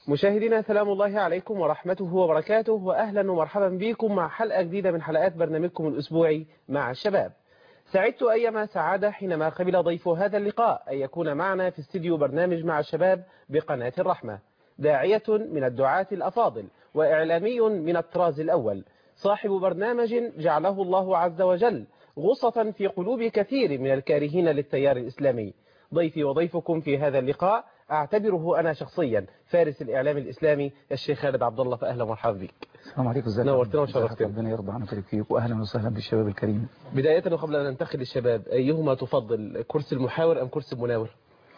مشاهدينا سلام الله عليكم ورحمته وبركاته وأهلا ومرحبا بكم مع حلقة جديدة من حلقات برنامجكم الأسبوعي مع الشباب سعدت أيما سعادة حينما قبل ضيف هذا اللقاء أن يكون معنا في استديو برنامج مع الشباب بقناة الرحمة داعية من الدعاة الأفاضل وإعلامي من الطراز الأول صاحب برنامج جعله الله عز وجل غصة في قلوب كثير من الكارهين للتيار الإسلامي ضيفي وضيفكم في هذا اللقاء أعتبره أنا شخصيا فارس الإعلام الإسلامي الشيخ خالد عبد الله فأهلا ومرحبا بك السلام عليكم ازيك نورتنا وشرفتنا ربنا يرضى عنك ويبارك فيك واهلا وسهلا بالشباب الكريم بداية وقبل أن ننتقل للشباب أيهما تفضل كرسي المحاور أم كرسي المناور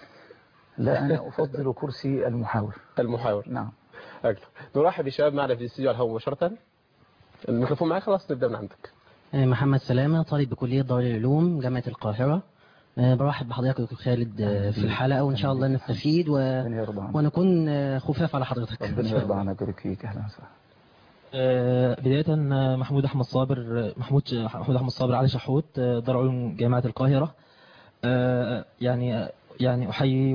لا انا افضل كرسي المحاور المحاور نعم أكثر نرحب بالشباب معنا في الاستديو على الهواء مباشرة الميكروفون معك خلاص نبدأ من عندك محمد سلامة طالب بكلية دار العلوم جامعة القاهرة أه، برحب بحضرتك دكتور خالد أه، في الحلقة وإن شاء الله نستفيد و... ربنا يرضى عنك ونكون أه، خفاف على حضرتك ربنا يرضى عنك ويبارك فيك اهلا وسهلا آه، بداية آه، محمود أحمد صابر آه، محمود محمود أحمد صابر علي شحوت آه، دار علوم جامعة القاهرة آه، يعني يعني أحيي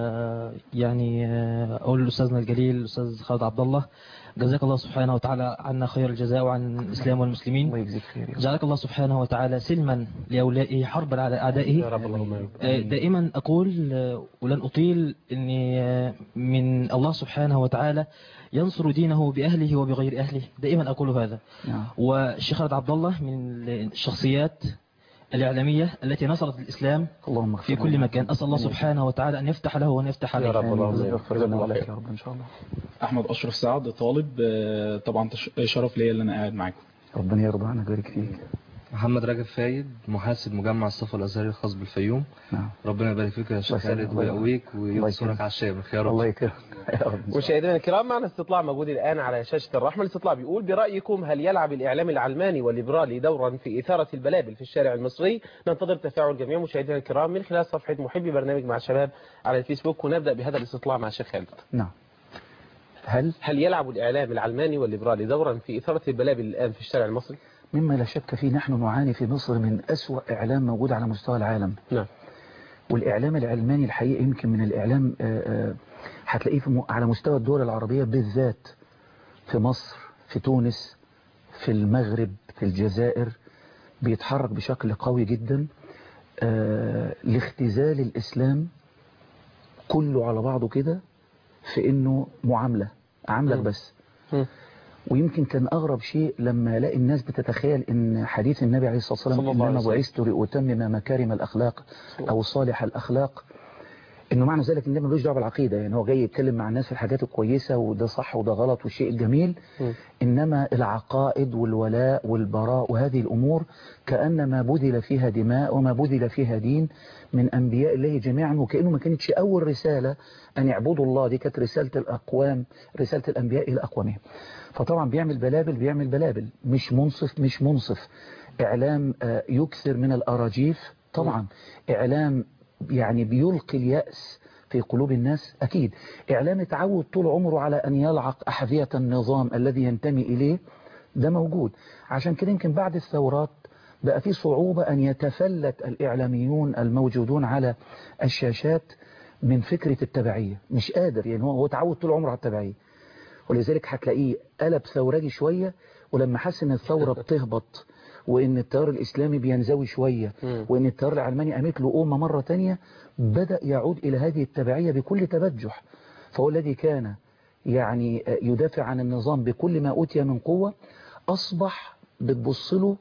ويعني آه، أقول لأستاذنا الجليل الأستاذ خالد عبد الله جزاك الله سبحانه وتعالى عنا خير الجزاء وعن الإسلام والمسلمين الله يجزيك خير يا رب. جعلك الله سبحانه وتعالى سلما لأولئه حربا على أعدائه يا رب اللهم آمين. آه، دائما أقول آه، ولن أطيل أني آه، من الله سبحانه وتعالى ينصر دينه بأهله وبغير أهله دائما أقول هذا نعم والشيخ خالد عبد الله من الشخصيات الإعلامية التي نصرت الإسلام اللهم اغفر في كل لنا. مكان أسأل الله سبحانه وتعالى أن يفتح له وأن يفتح يا عليه رب اللهم آمين. آمين. يغفر جزاك لنا الله ولك خير. يا رب ان شاء الله احمد اشرف سعد طالب آه، طبعا تش- شرف ليا اللي انا قاعد معاكم ربنا يرضى عنك ويبارك فيك محمد رجب فايد محاسب مجمع الصف الازهري الخاص بالفيوم نعم ربنا يبارك فيك يا شيخ الله يسلمك. خالد ويقويك الله وينصرك يكرمك. على الشامخ يا رب الله يكرمك يا رب مشاهدينا الكرام معنا استطلاع موجود الآن على شاشة الرحمة الاستطلاع بيقول برأيكم هل يلعب الإعلام العلماني والليبرالي دورا في إثارة البلابل في الشارع المصري ننتظر تفاعل جميع مشاهدينا الكرام من خلال صفحة محبي برنامج مع الشباب على الفيسبوك ونبدأ بهذا الاستطلاع مع الشيخ خالد نعم هل هل يلعب الإعلام العلماني والليبرالي دورا في إثارة البلابل الآن في الشارع المصري؟ مما لا شك فيه نحن نعاني في مصر من أسوأ إعلام موجود على مستوى العالم نعم والإعلام العلماني الحقيقة يمكن من الإعلام آه، آه، هتلاقيه في م- على مستوى الدول العربية بالذات في مصر في تونس في المغرب في الجزائر بيتحرك بشكل قوي جدا آه، لاختزال الإسلام كله على بعضه كده في إنه معاملة عاملك مم. بس مم. ويمكن كان أغرب شيء لما الاقي الناس بتتخيل إن حديث النبي عليه الصلاة صلى والسلام الله عليه إنما وسلم. بعثت لأتمم مكارم الأخلاق أو صالح الأخلاق إنه معنى ذلك إن ده ملوش دعوه بالعقيدة يعني هو جاي يتكلم مع الناس في الحاجات الكويسة وده صح وده غلط والشيء الجميل مم. إنما العقائد والولاء والبراء وهذه الأمور كأنما بذل فيها دماء وما بذل فيها دين من أنبياء الله جميعا وكأنه ما كانتش أول رسالة أن يعبدوا الله دي كانت رسالة الأقوام رسالة الأنبياء إلى أقوامهم فطبعا بيعمل بلابل بيعمل بلابل مش منصف مش منصف إعلام آه، يكثر من الأراجيف طبعا إعلام يعني بيلقي اليأس في قلوب الناس أكيد إعلام اتعود طول عمره على أن يلعق أحذية النظام الذي ينتمي إليه ده موجود عشان كده يمكن بعد الثورات بقى في صعوبة أن يتفلت الإعلاميون الموجودون على الشاشات من فكرة التبعية مش قادر يعني هو هو اتعود طول عمره على التبعية ولذلك هتلاقيه قلب ثورجي شوية ولما حس ان الثورة بتهبط وان التيار الاسلامي بينزوي شوية مم. وان التيار العلماني قامت له قومة مرة تانية بدأ يعود الى هذه التبعية بكل تبجح فهو الذي كان يعني يدافع عن النظام بكل ما أوتي من قوة أصبح بتبص له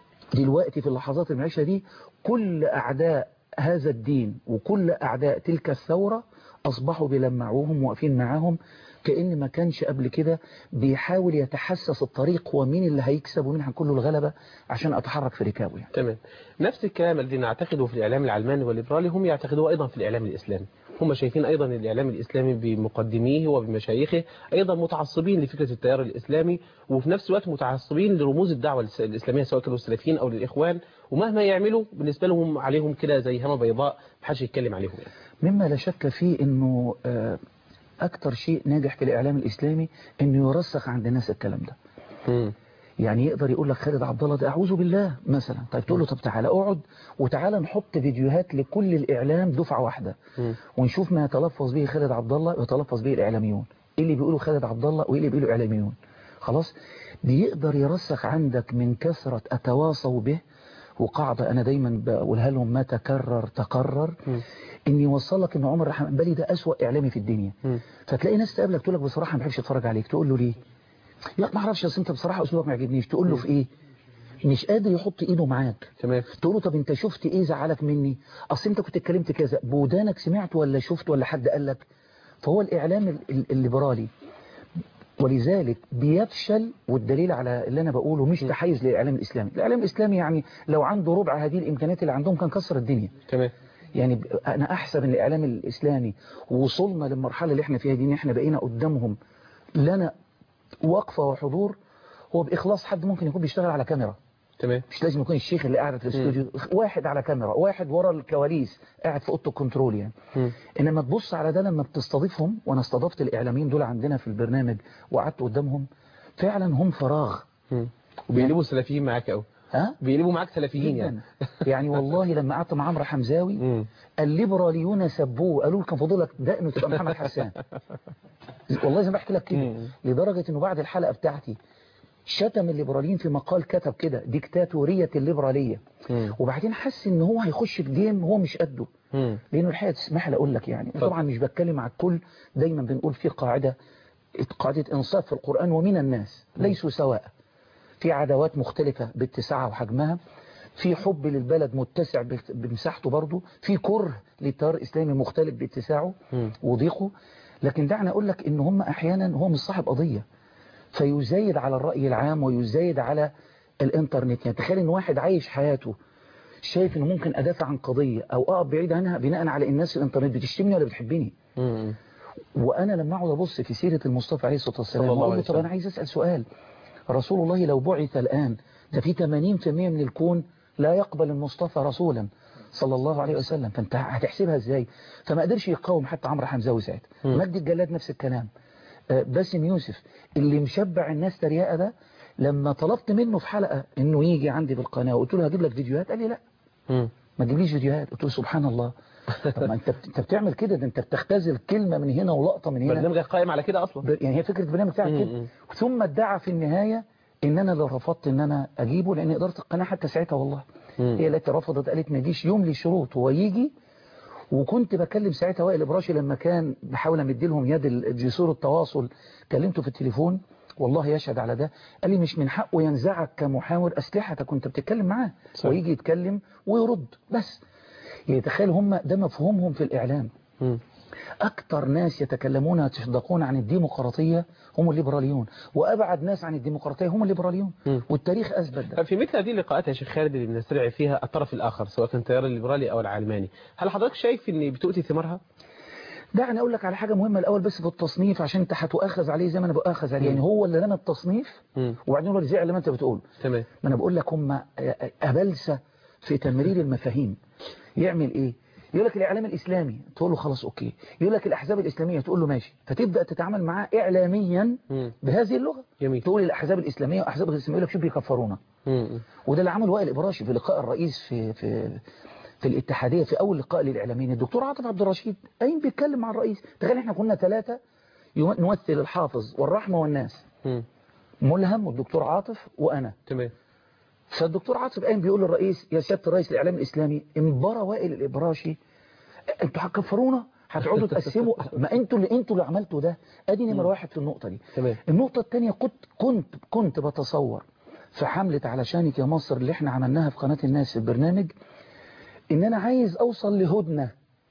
دلوقتي في اللحظات المعيشة دي كل أعداء هذا الدين وكل أعداء تلك الثورة أصبحوا بيلمعوهم واقفين معاهم كأن ما كانش قبل كده بيحاول يتحسس الطريق ومين اللي هيكسب ومين هيكون له الغلبة عشان أتحرك في ركابه يعني. تمام نفس الكلام الذي نعتقده في الإعلام العلماني والليبرالي هم يعتقدوه أيضا في الإعلام الإسلامي هم شايفين أيضا الإعلام الإسلامي بمقدميه وبمشايخه أيضا متعصبين لفكرة التيار الإسلامي وفي نفس الوقت متعصبين لرموز الدعوة الس- الإسلامية سواء كانوا السلفيين أو للإخوان ومهما يعملوا بالنسبة لهم عليهم كده زي هامة بيضاء محدش يتكلم عليهم يعني. مما لا شك فيه أنه آه، أكتر شيء ناجح في الإعلام الإسلامي أنه يرسخ عند الناس الكلام ده مم. يعني يقدر يقول لك خالد عبد الله ده اعوذ بالله مثلا طيب تقول له طب تعالى اقعد وتعالى نحط فيديوهات لكل الاعلام دفعه واحده مم. ونشوف ما يتلفظ به خالد عبد الله ويتلفظ به الاعلاميون ايه اللي بيقوله خالد عبد الله وايه اللي بيقوله اعلاميون خلاص بيقدر يرسخ عندك من كثرة اتواصوا به وقاعدة انا دايما بقولها لهم ما تكرر تقرر ان يوصلك ان عمر رحمن بالي ده اسوأ اعلامي في الدنيا مم. فتلاقي ناس تقابلك تقول لك بصراحة ما بحبش اتفرج عليك تقول له ليه لا ما اعرفش اصل انت بصراحة اسلوبك ما عجبنيش تقول له في ايه مش قادر يحط ايده معاك تمام تقول له طب انت شفت ايه زعلك مني اصل انت كنت اتكلمت كذا بودانك سمعت ولا شفت ولا حد قال لك فهو الاعلام ال- ال- الليبرالي ولذلك بيفشل والدليل على اللي انا بقوله مش تحيز للاعلام الاسلامي الاعلام الاسلامي يعني لو عنده ربع هذه الامكانيات اللي عندهم كان كسر الدنيا تمام يعني ب- انا احسب ان الاعلام الاسلامي وصلنا للمرحله اللي احنا فيها دي ان احنا بقينا قدامهم لنا وقفه وحضور هو باخلاص حد ممكن يكون بيشتغل على كاميرا تمام مش لازم يكون الشيخ اللي قاعد في الاستوديو واحد على كاميرا واحد ورا الكواليس قاعد في اوضه الكنترول يعني مم. انما تبص على ده لما بتستضيفهم وانا استضفت الاعلاميين دول عندنا في البرنامج وقعدت قدامهم فعلا هم فراغ مم. وبيقلبوا سلفيين معاك قوي ها بيقلبوا معاك سلفيين يعني جدا يعني والله لما قعدت مع عمرو حمزاوي مم. الليبراليون سبوه قالوا له كان فاضلك دقنه تبقى محمد حسان والله زي ما بحكي لك كده مم. لدرجة انه بعد الحلقة بتاعتي شتم الليبراليين في مقال كتب كده ديكتاتورية الليبرالية مم. وبعدين حس ان هو هيخش في جيم هو مش قده مم. لانه الحقيقة تسمح لي اقول لك يعني اتفضل. طبعا مش بتكلم على الكل دايما بنقول في قاعدة قاعدة انصاف في القرآن ومن الناس ليسوا سواء في عداوات مختلفة باتساعها وحجمها في حب للبلد متسع بت- بمساحته برضه في كره للتيار الإسلامي مختلف باتساعه مم. وضيقه لكن دعني أقول لك إن هم أحيانا هو مش صاحب قضية فيزايد على الرأي العام ويزايد على الإنترنت يعني تخيل إن واحد عايش حياته شايف إنه ممكن أدافع عن قضية أو أقف بعيد عنها بناء على الناس في الإنترنت بتشتمني ولا بتحبني مم. وانا لما اقعد ابص في سيره المصطفى عليه الصلاه والسلام صلى الله واقول عليه له طب وسلم. انا عايز اسال سؤال رسول الله لو بعث الان ده في 80% من الكون لا يقبل المصطفى رسولا صلى الله عليه وسلم فانت هتحسبها ازاي فما قدرش يقاوم حتى عمرو حمزاوي ساعتها مم. مجدي الجلاد نفس الكلام آه، باسم يوسف اللي مشبع الناس تريقه ده لما طلبت منه في حلقه انه يجي عندي في القناه وقلت له هجيب لك فيديوهات قال لي لا مم. ما تجيبليش فيديوهات قلت له سبحان الله طب ما انت انت بتعمل كده ده انت بتختزل كلمه من هنا ولقطه من هنا برنامجك قائم على كده اصلا ب- يعني هي فكرة البرنامج بتاعك مم، كده مم. ثم ادعى في النهاية ان انا اللي رفضت ان انا اجيبه لان ادارة القناة حتى ساعتها والله مم. هي التي رفضت قالت ما يجيش يوم لي شروط هو يجي وكنت بكلم ساعتها وائل ابراشي لما كان بحاول امد لهم يد ال- جسور التواصل كلمته في التليفون والله يشهد على ده قال لي مش من حقه ينزعك كمحاور اسلحتك كنت بتتكلم معاه صح. ويجي يتكلم ويرد بس يعني تخيل هم ده مفهومهم في الاعلام مم. أكثر ناس يتكلمون يتصدقون عن الديمقراطية هم الليبراليون وأبعد ناس عن الديمقراطية هم الليبراليون مم. والتاريخ أثبت ده طب في مثل هذه اللقاءات يا شيخ خالد اللي بنستدعي فيها الطرف الآخر سواء كان التيار الليبرالي أو العلماني هل حضرتك شايف ان بتؤتي ثمارها؟ دعني أقول لك على حاجة مهمة الأول بس في التصنيف عشان أنت هتؤاخذ عليه زي ما أنا بؤاخذ عليه يعني هو اللي رمى التصنيف مم. وبعدين هو اللي زعل لما أنت بتقول تمام ما أنا بقول لك هم أبلسة في تمرير المفاهيم يعمل إيه؟ يقول لك الإعلام الإسلامي تقول له خلاص أوكي يقول لك الأحزاب الإسلامية تقول له ماشي فتبدأ تتعامل معاه إعلاميا مم. بهذه اللغة جميل تقول الأحزاب الإسلامية وأحزاب الإسلامية يقول لك شوف بيكفرونا مم. وده اللي عمله وائل إبراشي في لقاء الرئيس في في في الاتحادية في أول لقاء للإعلاميين الدكتور عاطف عبد الرشيد قايم بيتكلم مع الرئيس تخيل احنا كنا ثلاثة يم- نمثل الحافظ والرحمة والناس مم. ملهم والدكتور عاطف وأنا تمام فالدكتور عاطف قايم بيقول للرئيس يا سيادة الرئيس الإعلام الإسلامي انبرى وائل الإبراشي انتوا هتكفرونا هتقعدوا تقسموا ما انتوا اللي انتوا اللي عملتوا ده ادي نمرة واحد في النقطة دي تمام النقطة الثانية كنت كنت كنت بتصور في حملة علشانك يا مصر اللي احنا عملناها في قناة الناس في البرنامج ان انا عايز اوصل لهدنة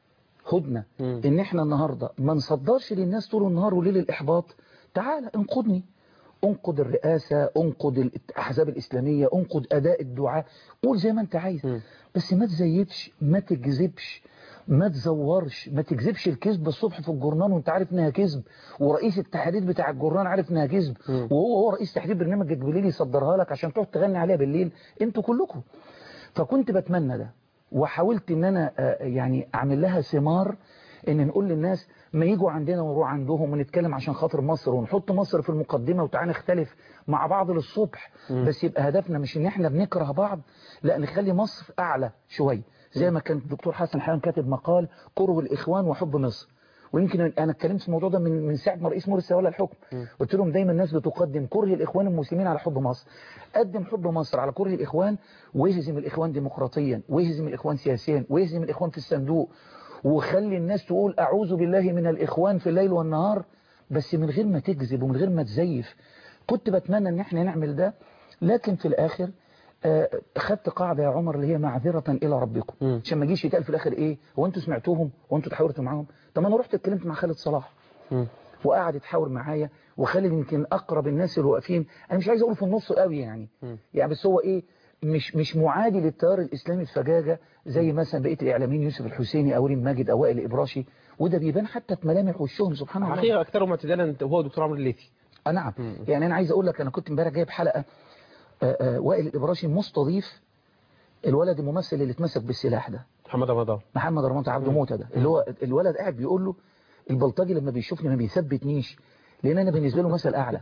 هدنة مم. ان احنا النهاردة ما نصدرش للناس طول النهار وليل الاحباط تعال انقذني انقذ الرئاسة انقذ الاحزاب الاسلامية انقذ اداء الدعاء قول زي ما انت عايز مم. بس ما تزيدش ما تكذبش ما تزورش ما تكذبش الكذب الصبح في الجورنال وانت عارف انها كذب ورئيس التحرير بتاع الجورنال عارف انها كذب مم. وهو هو رئيس تحرير برنامجك بالليل يصدرها لك عشان تقعد تغني عليها بالليل انتوا كلكم فكنت بتمنى ده وحاولت ان انا آه، يعني اعمل لها ثمار ان نقول للناس ما يجوا عندنا ونروح عندهم ونتكلم عشان خاطر مصر ونحط مصر في المقدمة وتعالى نختلف مع بعض للصبح بس يبقى هدفنا مش ان احنا بنكره بعض لا نخلي مصر اعلى شوية زي ما كان الدكتور حسن حيان كاتب مقال كره الاخوان وحب مصر ويمكن انا اتكلمت في الموضوع ده من من ساعه ما رئيس مرسي ولا الحكم قلت لهم دايما الناس بتقدم كره الاخوان المسلمين على حب مصر قدم حب مصر على كره الاخوان ويهزم الاخوان ديمقراطيا ويهزم الاخوان سياسيا ويهزم الاخوان في الصندوق وخلي الناس تقول اعوذ بالله من الاخوان في الليل والنهار بس من غير ما تكذب ومن غير ما تزيف كنت بتمنى ان احنا نعمل ده لكن في الاخر آه، خدت قاعدة يا عمر اللي هي معذرة إلى ربكم مم. عشان ما يجيش يتقال في الآخر إيه هو أنتوا سمعتوهم هو أنتوا تحاورتوا معاهم طب أنا رحت اتكلمت مع خالد صلاح مم. وقعد يتحاور معايا وخالد يمكن أقرب الناس اللي واقفين أنا مش عايز أقول في النص قوي يعني مم. يعني بس هو إيه مش مش معادي للتيار الإسلامي الفجاجة زي مثلا بقية الإعلاميين يوسف الحسيني أو ريم ماجد أو وائل الإبراشي وده بيبان حتى في ملامح وشهم سبحان الله حقيقة أكثرهم اعتدالا هو دكتور عمرو الليثي آه نعم مم. يعني أنا عايز أقول لك أنا كنت امبارح جايب حلقة آه، آه، وائل الإبراشي مستضيف الولد الممثل اللي اتمسك بالسلاح ده محمد رمضان محمد رمضان عبده موتة ده اللي هو الولد قاعد بيقول له البلطجي لما بيشوفني ما بيثبتنيش لان انا بالنسبه له مثل اعلى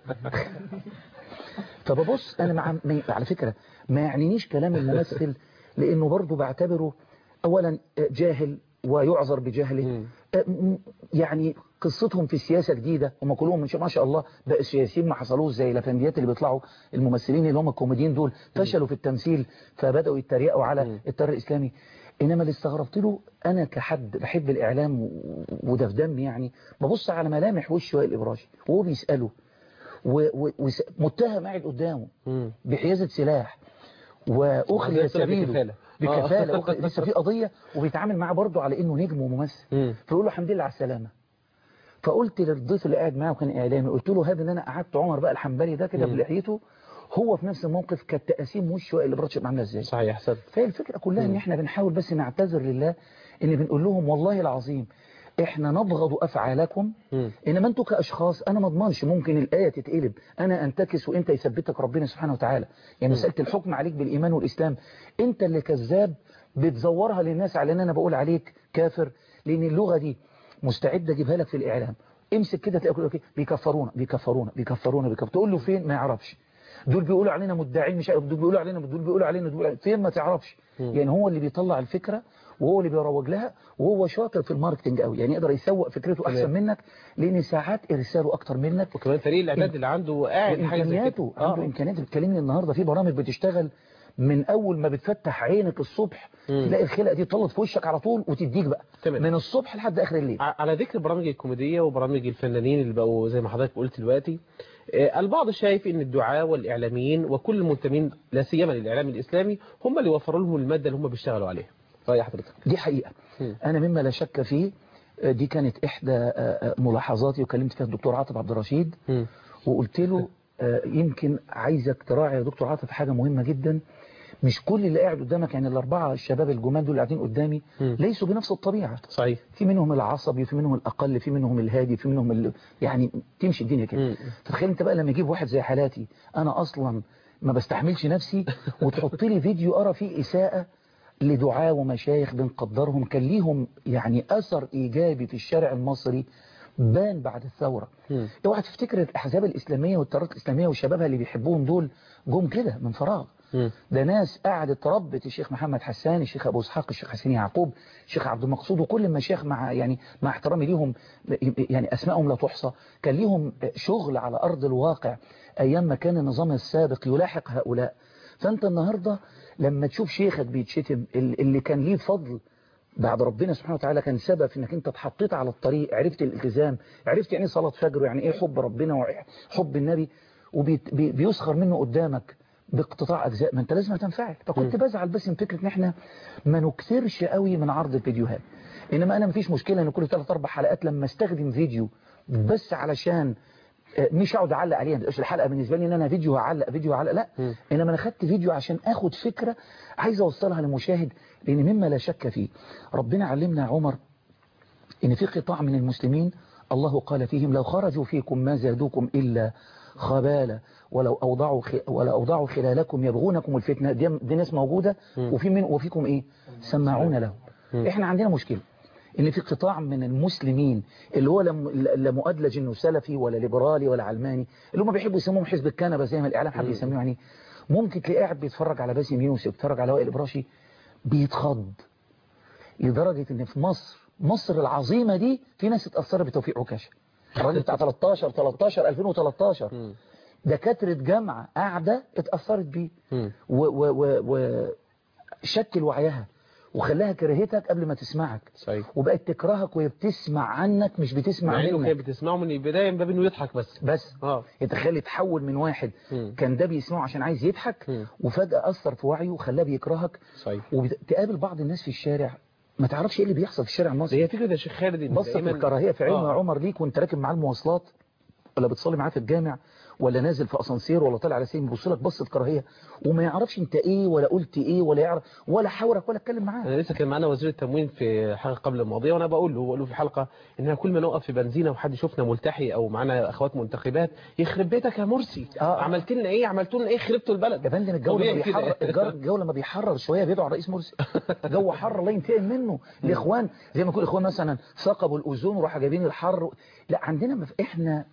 فببص انا مع ما- على فكره ما يعنينيش كلام الممثل لانه برضه بعتبره اولا جاهل ويعذر بجهله مم. م- يعني قصتهم في السياسة جديدة هم كلهم من شاء ما شاء الله بقى السياسيين ما حصلوش زي الافنديات اللي بيطلعوا الممثلين اللي هم الكوميديين دول فشلوا في التمثيل فبدأوا يتريقوا على مم. التيار الإسلامي إنما اللي استغربت له أنا كحد بحب الإعلام و- وده في دمي يعني ببص على ملامح وش وائل الإبراشي وهو بيسأله و- و- وس- متهم قاعد قدامه مم. بحيازة سلاح وأخلي وزي طلع سبيله بكفالة. بكفالة آه. أخلي لسه في قضية وبيتعامل معاه برضه على إنه نجم وممثل مم. فيقول له الحمد لله على السلامة فقلت للضيف اللي قاعد معاه وكان إعلامي قلت له هذا ان أنا قعدت عمر بقى الحنبلي ده كده مم. بلحيته هو في نفس الموقف كانت تقاسيم وشه وائل الإبراشي عامله ازاي صحيح أحسنت فهي الفكرة كلها ان مم. احنا بنحاول بس نعتذر لله ان بنقول لهم والله العظيم احنا نبغض افعالكم مم. انما انتوا كاشخاص انا ما اضمنش ممكن الايه تتقلب انا انتكس وانت يثبتك ربنا سبحانه وتعالى يعني مم. مساله الحكم عليك بالايمان والاسلام انت اللي كذاب بتزورها للناس على ان انا بقول عليك كافر لان اللغه دي مستعد اجيبها لك في الاعلام امسك كده تلاقي كله بيكفرونا بيكفرونا بيكفرونا بيكفرونا تقول له فين ما يعرفش دول بيقولوا علينا مدعين مش عارف دول بيقولوا علينا دول بيقولوا علينا دول بيقولوا علينا. فين ما تعرفش مم. يعني هو اللي بيطلع الفكرة وهو اللي بيروج لها وهو شاطر في الماركتنج قوي يعني يقدر يسوق فكرته احسن تمام. منك لان ساعات ارساله اكتر منك وكمان فريق الإعداد اللي عنده قاعد حاجة زي كده وامكانياته عنده آه. امكانيات بتكلمني النهارده في برامج بتشتغل من اول ما بتفتح عينك الصبح مم. تلاقي الخلقه دي طلت في وشك على طول وتديك بقى تمام. من الصبح لحد اخر الليل ع- على ذكر البرامج الكوميدية وبرامج الفنانين اللي بقوا زي ما حضرتك قلت دلوقتي آه، البعض شايف ان الدعاة والإعلاميين وكل المنتمين لا سيما للإعلام الإسلامي هم اللي وفروا لهم المادة اللي هم بيشتغلوا عليها رأي حضرتك دي حقيقة مم. أنا مما لا شك فيه آه، دي كانت إحدى آه، آه، ملاحظاتي وكلمت فيها الدكتور عاطف عبد الرشيد مم. وقلت له آه، يمكن عايزك تراعي يا دكتور عاطف حاجة مهمة جدا مش كل اللي قاعد قدامك يعني الأربعة الشباب الجمال دول اللي قاعدين قدامي مم. ليسوا بنفس الطبيعة صحيح في منهم العصبي في منهم الأقل في منهم الهادي في منهم ال... يعني تمشي الدنيا كده مم. فتخيل انت بقى لما يجيب واحد زي حالاتي أنا أصلا ما بستحملش نفسي وتحط لي فيديو أرى فيه إساءة لدعاة ومشايخ بنقدرهم كان ليهم يعني أثر إيجابي في الشارع المصري بان بعد الثورة مم. اوعى تفتكر الأحزاب الإسلامية والتيارات الإسلامية وشبابها اللي بيحبوهم دول جم كده من فراغ مم. ده ناس قعدت ربت الشيخ محمد حسان الشيخ ابو اسحاق الشيخ حسين يعقوب الشيخ عبد المقصود وكل المشايخ مع يعني مع احترامي ليهم يعني اسمائهم لا تحصى كان ليهم شغل على ارض الواقع ايام ما كان النظام السابق يلاحق هؤلاء فانت النهارده لما تشوف شيخك بيتشتم اللي كان ليه فضل بعد ربنا سبحانه وتعالى كان سبب في انك انت اتحطيت على الطريق عرفت الالتزام عرفت يعني ايه صلاه فجر ويعني ايه حب ربنا وحب النبي وبيسخر منه قدامك باقتطاع اجزاء ما انت لازم تنفعل فكنت بزعل بس من فكره ان احنا ما نكثرش قوي من عرض الفيديوهات انما انا مفيش مشكله ان كل ثلاث اربع حلقات لما استخدم فيديو بس علشان مش اقعد اعلق عليها مش الحلقه بالنسبه لي ان انا فيديو هعلق فيديو هعلق لا م. انما انا خدت فيديو عشان اخد فكره عايز اوصلها للمشاهد لان مما لا شك فيه ربنا علمنا يا عمر ان في قطاع من المسلمين الله قال فيهم لو خرجوا فيكم ما زادوكم الا خبالة ولو أوضعوا خ... ولا أوضعوا خلالكم يبغونكم الفتنة دي, دي ناس موجودة م. وفي من وفيكم إيه سماعون لهم م. إحنا عندنا مشكلة إن في قطاع من المسلمين اللي هو لا مؤدلج إنه سلفي ولا ليبرالي ولا علماني اللي هم بيحبوا يسموهم حزب الكنبة زي ما الإعلام حب يسميه يعني ممكن تلاقيه قاعد بيتفرج على باسم يوسف بيتفرج على وائل إبراشي بيتخض لدرجة إن في مصر مصر العظيمة دي في ناس اتأثرت بتوفيق عكاشة الراجل بتاع 13 13 2013 مم. دكاترة جامعة قاعدة اتأثرت بيه مم. و و و و شكل وعيها وخلاها كرهتك قبل ما تسمعك صحيح وبقت تكرهك وهي بتسمع عنك مش بتسمع مع انه منك كانت بتسمعه من البدايه من باب انه يضحك بس بس اه يتخيل يتحول من واحد مم. كان ده بيسمعه عشان عايز يضحك مم. وفجأة أثر في وعيه وخلاه بيكرهك صحيح وتقابل بعض الناس في الشارع ما تعرفش ايه اللي بيحصل في الشارع المصري هي فكره يا شيخ خالد ان بصت دايما الكراهية في عينه آه. يا عمر ليك وانت راكب معاه المواصلات ولا بتصلي معاه في الجامع ولا نازل في اسانسير ولا طالع على سين بيبص لك بصه كراهيه وما يعرفش انت ايه ولا قلت ايه ولا يعرف ولا حاورك ولا اتكلم معاه انا لسه كان معانا وزير التموين في حلقه قبل الماضيه وانا بقول له بقول له في الحلقه ان كل ما نقف في بنزينه وحد يشوفنا ملتحي او معانا اخوات منتخبات يخرب بيتك يا مرسي آه. عملت لنا ايه عملتوا لنا ايه خربتوا البلد يا فندم الجو لما طبيعي كده. بيحرر الجو- الجو لما بيحرر شويه بيدعو الرئيس مرسي جو حر الله ينتقم منه الاخوان زي ما يكون الاخوان مثلا ثقبوا الاوزون وراحوا جايبين الحر لا عندنا مف... احنا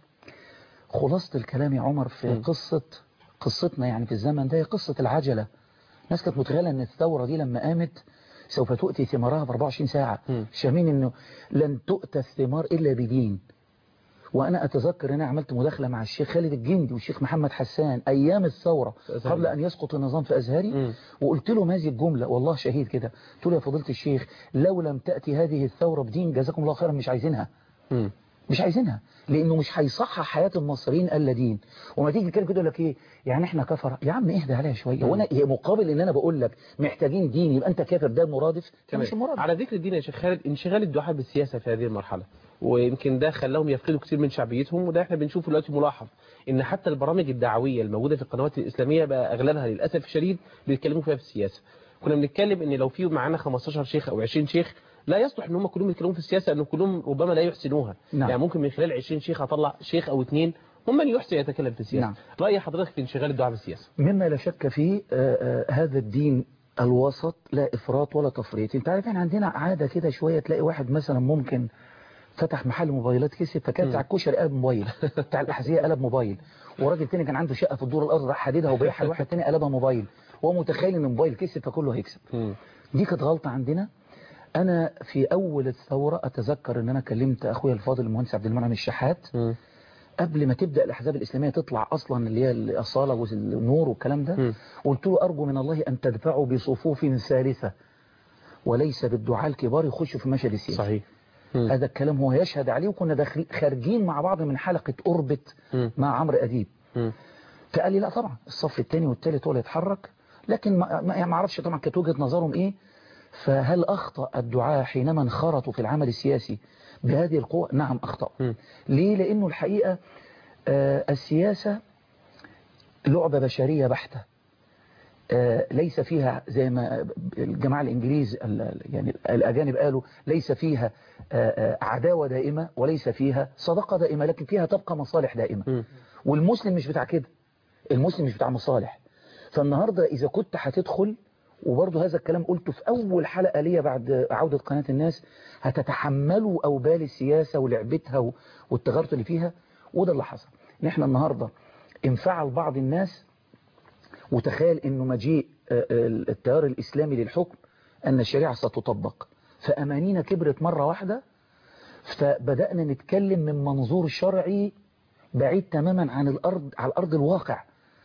خلاصه الكلام يا عمر في مم. قصه قصتنا يعني في الزمن ده هي قصه العجله الناس كانت متخيله ان الثوره دي لما قامت سوف تؤتي ثمارها في 24 ساعه مم. شامين انه لن تؤتى الثمار الا بدين وانا اتذكر ان انا عملت مداخله مع الشيخ خالد الجندي والشيخ محمد حسان ايام الثوره أزهري. قبل ان يسقط النظام في ازهري مم. وقلت لهم هذه الجمله والله شهيد كده قلت له يا فضيله الشيخ لو لم تاتي هذه الثوره بدين جزاكم الله خيرا مش عايزينها مم. مش عايزينها لانه مش هيصحح حياه المصريين الا دين وما تيجي تتكلم كده يقول لك ايه يعني احنا كفره يا عم اهدى عليها شويه وانا هي مقابل ان انا بقول لك محتاجين دين يبقى انت كافر ده المرادف ده مش تمام. المرادف على ذكر الدين يا شيخ خالد انشغال الدعاء بالسياسه في هذه المرحله ويمكن ده خلاهم يفقدوا كثير من شعبيتهم وده احنا بنشوفه دلوقتي ملاحظ ان حتى البرامج الدعويه الموجوده في القنوات الاسلاميه بقى اغلبها للاسف الشديد بيتكلموا فيها في السياسه كنا بنتكلم ان لو في معانا 15 شيخ او 20 شيخ لا يصلح ان هم كلهم يتكلموا في السياسه لان كلهم ربما لا يحسنوها نعم. يعني ممكن من خلال 20 شيخ اطلع شيخ او اثنين هم من يحسن يتكلم في السياسه نعم. راي حضرتك في انشغال الدعاء بالسياسه مما لا شك فيه آه، آه، هذا الدين الوسط لا إفراط ولا تفريط انت عارف احنا عندنا عادة كده شوية تلاقي واحد مثلا ممكن فتح محل موبايلات كسب فكان بتاع الكشري قلب موبايل بتاع الأحذية قلب موبايل وراجل تاني كان عنده شقة في الدور الأرض راح حديدها وبيعها لواحد تاني قلبها موبايل وهو متخيل ان الموبايل كسب فكله هيكسب مم. دي كانت غلطة عندنا أنا في أول الثورة أتذكر إن أنا كلمت أخويا الفاضل المهندس عبد المنعم الشحات مم. قبل ما تبدأ الأحزاب الإسلامية تطلع أصلا اللي هي الأصالة والنور والكلام ده مم. قلت له أرجو من الله أن تدفعوا بصفوف ثالثة وليس بالدعاء الكبار يخشوا في مشهد السياسي صحيح مم. هذا الكلام هو يشهد عليه وكنا داخل خارجين مع بعض من حلقة أوربت مم. مع عمرو أديب مم. فقال لي لا طبعا الصف الثاني والثالث هو اللي يتحرك لكن ما ما- يعني ما اعرفش طبعا كانت وجهه نظرهم ايه فهل اخطا الدعاة حينما انخرطوا في العمل السياسي بهذه القوة نعم اخطاوا مم. ليه لانه الحقيقه آه، السياسه لعبه بشريه بحته آه، ليس فيها زي ما الجماعه الانجليز ال- يعني الاجانب قالوا ليس فيها آه، آه، عداوه دائمه وليس فيها صداقه دائمه لكن فيها تبقى مصالح دائمه مم. والمسلم مش بتاع كده المسلم مش بتاع مصالح فالنهاردة إذا كنت هتدخل وبرضه هذا الكلام قلته في أول حلقة ليا بعد عودة قناة الناس هتتحملوا أوبال السياسة ولعبتها و- والتغيرات اللي فيها وده اللي حصل إن إحنا النهاردة انفعل بعض الناس وتخيل إنه مجيء آه، آه، التيار الإسلامي للحكم أن الشريعة ستطبق فأمانينا كبرت مرة واحدة فبدأنا نتكلم من منظور شرعي بعيد تماما عن الأرض على الأرض الواقع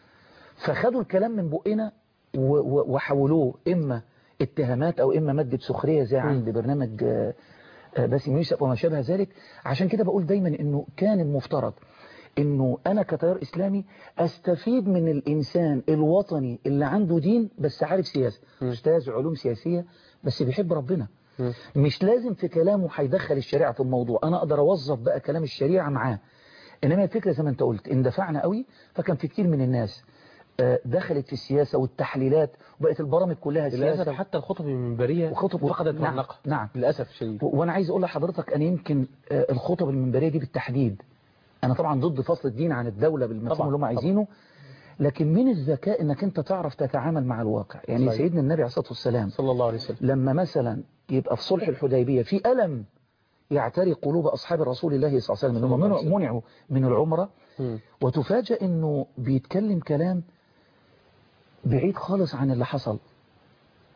فخدوا الكلام من بقنا و- و- وحولوه إما اتهامات أو إما مادة سخرية زي عند برنامج آه، آه، باسم يوسف وما شابه ذلك عشان كده بقول دايما إنه كان المفترض إنه أنا كتيار إسلامي أستفيد من الإنسان الوطني اللي عنده دين بس عارف سياسة أستاذ علوم سياسية بس بيحب ربنا مم. مش لازم في كلامه هيدخل الشريعة في الموضوع أنا أقدر أوظف بقى كلام الشريعة معاه إنما الفكرة زي ما أنت قلت اندفعنا قوي فكان في كتير من الناس آه، دخلت في السياسة والتحليلات وبقت البرامج كلها للاسف سياسة حتى الخطب المنبريه وخطب فقدت نعم رونقها نعم للاسف الشديد و- وانا عايز اقول لحضرتك انا يمكن آه، الخطب المنبريه دي بالتحديد انا طبعا ضد فصل الدين عن الدوله بالمفهوم طبعاً، اللي هم طبعاً. عايزينه لكن من الذكاء انك انت تعرف تتعامل مع الواقع يعني صحيح. سيدنا النبي عليه الصلاه والسلام صلى الله عليه وسلم لما مثلا يبقى في صلح الحديبيه في الم يعتري قلوب اصحاب رسول الله صلى الله عليه وسلم صلى انهم الله عليه منعوا- وسلم. منعوا من العمره مم. وتفاجأ انه بيتكلم كلام بعيد خالص عن اللي حصل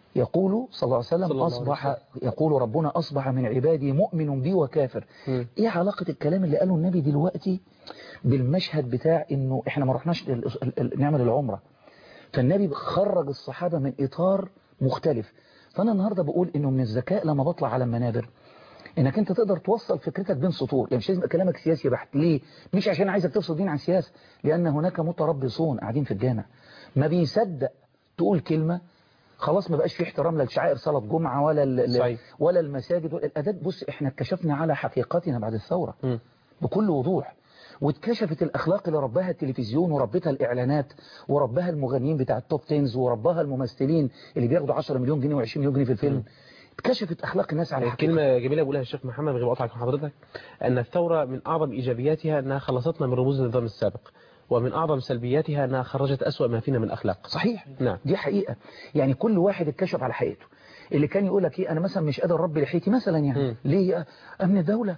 يقول صلى الله عليه صلى وسلم الله عليه أصبح يقول ربنا أصبح من عبادي مؤمن بي وكافر مم. إيه علاقة الكلام اللي قاله النبي دلوقتي بالمشهد بتاع إنه إحنا ما رحناش ال- ال- ال- نعمل العمرة فالنبي خرج الصحابة من إطار مختلف فأنا النهاردة بقول إنه من الذكاء لما بطلع على المنابر انك انت تقدر توصل فكرتك بين سطور يعني مش لازم يبقى كلامك سياسي بحت ليه مش عشان عايزك تفصل دين عن سياسه لان هناك متربصون قاعدين في الجامع ما بيصدق تقول كلمه خلاص ما بقاش في احترام لشعائر صلاه جمعه ولا ال- صحيح. ولا المساجد ولا الاداب بص احنا اتكشفنا على حقيقتنا بعد الثوره مم. بكل وضوح واتكشفت الاخلاق اللي ربها التلفزيون وربتها الاعلانات وربها المغنيين بتاع التوب تينز وربها الممثلين اللي بياخدوا 10 مليون جنيه و20 مليون جنيه في الفيلم اتكشفت اخلاق الناس على حقيقتها كلمة جميلة بيقولها الشيخ محمد غير قطعك من حضرتك أن الثورة من أعظم إيجابياتها أنها خلصتنا من رموز النظام السابق ومن أعظم سلبياتها أنها خرجت أسوأ ما فينا من أخلاق صحيح نعم. دي حقيقة يعني كل واحد اتكشف على حقيقته اللي كان يقول لك ايه انا مثلا مش قادر اربي لحيتي مثلا يعني مم. ليه امن الدولة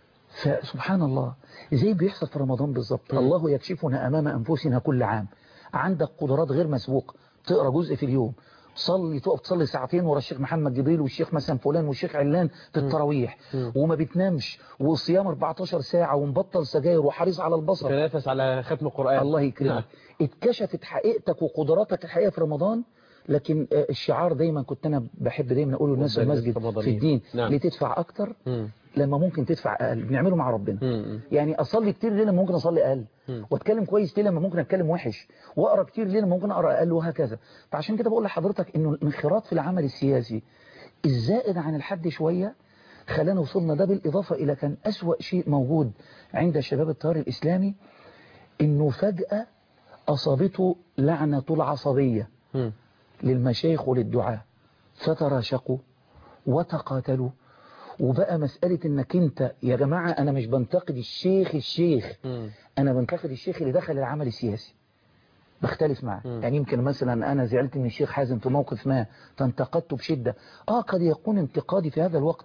فسبحان الله زي بيحصل في رمضان بالظبط مم. الله يكشفنا امام انفسنا كل عام عندك قدرات غير مسبوقة تقرا جزء في اليوم تصلي تقف تصلي ساعتين ورا الشيخ محمد جبريل والشيخ مثلا فلان والشيخ علان في التراويح مم. وما بتنامش وصيام 14 ساعة ومبطل سجاير وحريص على البصر تنافس على ختم القرآن الله نعم. يكرمك اتكشفت حقيقتك وقدراتك الحقيقية في رمضان لكن آه، الشعار دايما كنت انا بحب دايما اقوله للناس في والدليل المسجد الرمضانية. في الدين نعم. ليه تدفع اكتر مم. لما ممكن تدفع اقل بنعمله مع ربنا مم. يعني اصلي كتير ليه لما ممكن اصلي اقل مم. واتكلم كويس ليه لما ممكن اتكلم وحش واقرا كتير ليه لما ممكن اقرا اقل وهكذا فعشان كده بقول لحضرتك انه الانخراط في العمل السياسي الزائد عن الحد شويه خلانا وصلنا ده بالاضافه الى كان اسوا شيء موجود عند شباب التيار الاسلامي انه فجاه اصابته لعنه العصبيه مم. للمشايخ وللدعاة فتراشقوا وتقاتلوا وبقى مسألة انك انت يا جماعة انا مش بنتقد الشيخ الشيخ مم. انا بنتقد الشيخ اللي دخل العمل السياسي بختلف معه مم. يعني يمكن مثلا انا زعلت من الشيخ حازم في موقف ما فانتقدته بشدة اه قد يكون انتقادي في هذا الوقت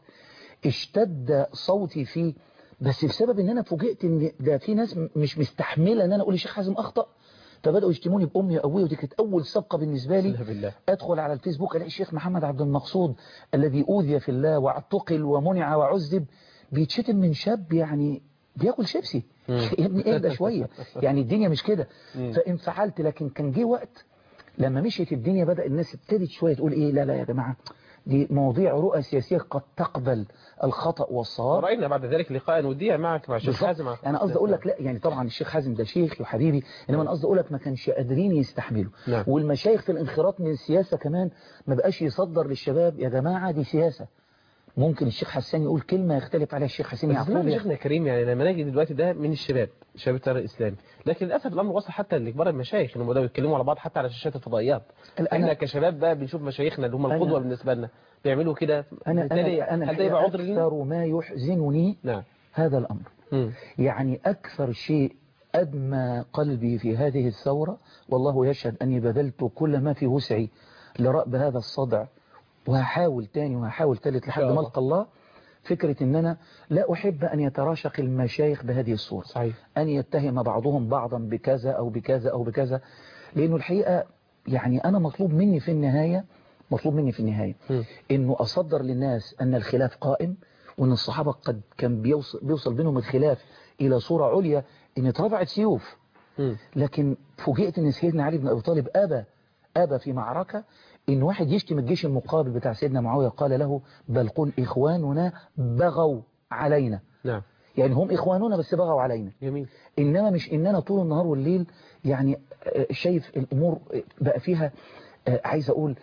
اشتد صوتي فيه بس بسبب ان انا فوجئت ان ده في ناس م- مش مستحملة ان انا اقول الشيخ حازم اخطأ فبدأوا يشتموني بأمي وأبوي ودي كانت أول سبقة بالنسبة لي لا بالله أدخل على الفيسبوك ألاقي الشيخ محمد عبد المقصود الذي أوذي في الله واعتقل ومنع وعذب بيتشتم من شاب يعني بياكل شيبسي مم. يا ابني اهدى شوية يعني الدنيا مش كده مم. فانفعلت لكن كان جه وقت لما مشيت الدنيا بدأ الناس ابتدت شوية تقول ايه لا لا يا جماعة دي مواضيع رؤى سياسية قد تقبل الخطأ والصواب ورأينا بعد ذلك لقاء وديا معك مع الشيخ بالظبط. حازم على انا قصدي اقول لك لا يعني طبعا الشيخ حازم ده شيخ وحبيبي انما انا قصدي اقول لك ما كانش قادرين يستحملوا نعم. والمشايخ في الانخراط من السياسه كمان ما بقاش يصدر للشباب يا جماعه دي سياسه ممكن الشيخ حسان يقول كلمه يختلف عليها الشيخ حسين بس يعقوب اسمعني يعني. شيخنا كريم يعني لما نجي دلوقتي ده من الشباب شباب التيار الاسلامي لكن للاسف الامر وصل حتى لكبار المشايخ انهم بداوا يتكلموا على بعض حتى على شاشات الفضائيات أنا- احنا كشباب بقى بنشوف مشايخنا اللي هم أنا- القدوه بالنسبه لنا بيعملوا كده انا بالتالي انا انا هل ده يبقى عذر لنا؟ اكثر ما يحزنني نعم هذا الامر مم. يعني أكثر شيء أدمى قلبي في هذه الثورة والله يشهد أني بذلت كل ما في وسعي لرأب هذا الصدع وهحاول تاني وهحاول تالت لحد شاء ما الله. ألقى الله فكرة أن أنا لا أحب أن يتراشق المشايخ بهذه الصورة صحيح أن يتهم بعضهم بعضا بكذا أو بكذا أو بكذا لأنه الحقيقة يعني أنا مطلوب مني في النهاية مطلوب مني في النهاية مم. انه اصدر للناس ان الخلاف قائم وان الصحابة قد كان بيوصل, بيوصل بينهم الخلاف الى صورة عليا ان اترفعت سيوف مم. لكن فوجئت ان سيدنا علي بن ابي طالب ابى ابى في معركة ان واحد يشتم الجيش المقابل بتاع سيدنا معاوية قال له بل قل اخواننا بغوا علينا نعم يعني هم اخواننا بس بغوا علينا جميل انما مش اننا طول النهار والليل يعني آه، شايف الامور آه، بقى فيها آه، عايز اقول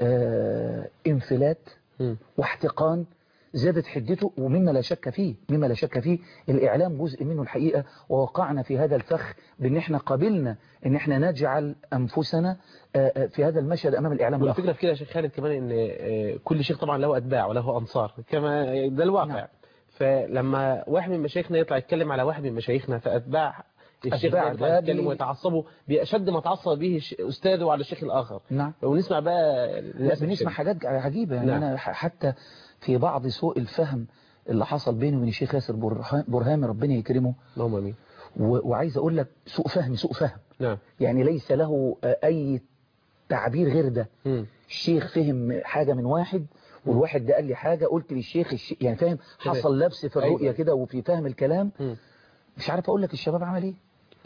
آه، انفلات مم. واحتقان زادت حدته ومما لا شك فيه مما لا شك فيه الإعلام جزء منه الحقيقة ووقعنا في هذا الفخ بأن احنا قبلنا أن احنا نجعل أنفسنا آه، آه، في هذا المشهد أمام الإعلام الآخر والفكرة في كده يا شيخ خالد كمان ان آه، كل شيخ طبعا له اتباع وله انصار كما ده الواقع نعم. فلما واحد من مشايخنا يطلع يتكلم على واحد من مشايخنا فاتباع الشيخ أتباع ده يطلع ده يتكلم بي- ويتعصبوا بأشد ما تعصب به الش- أستاذه على الشيخ الآخر نعم ونسمع بقى لا للأسف بنسمع الشديد. حاجات عجيبة يعني نعم. أنا ح- حتى في بعض سوء الفهم اللي حصل بينه وبين الشيخ ياسر برها- برهامي ربنا يكرمه اللهم امين و- وعايز أقول لك سوء فهم سوء فهم نعم يعني ليس له آه، أي تعبير غير ده مم. الشيخ فهم حاجة من واحد والواحد ده قال لي حاجة قلت للشيخ الشيخ يعني فاهم حصل لبس في الرؤية أيوة. كده وفي فهم الكلام مم. مش عارف اقول لك الشباب عمل ايه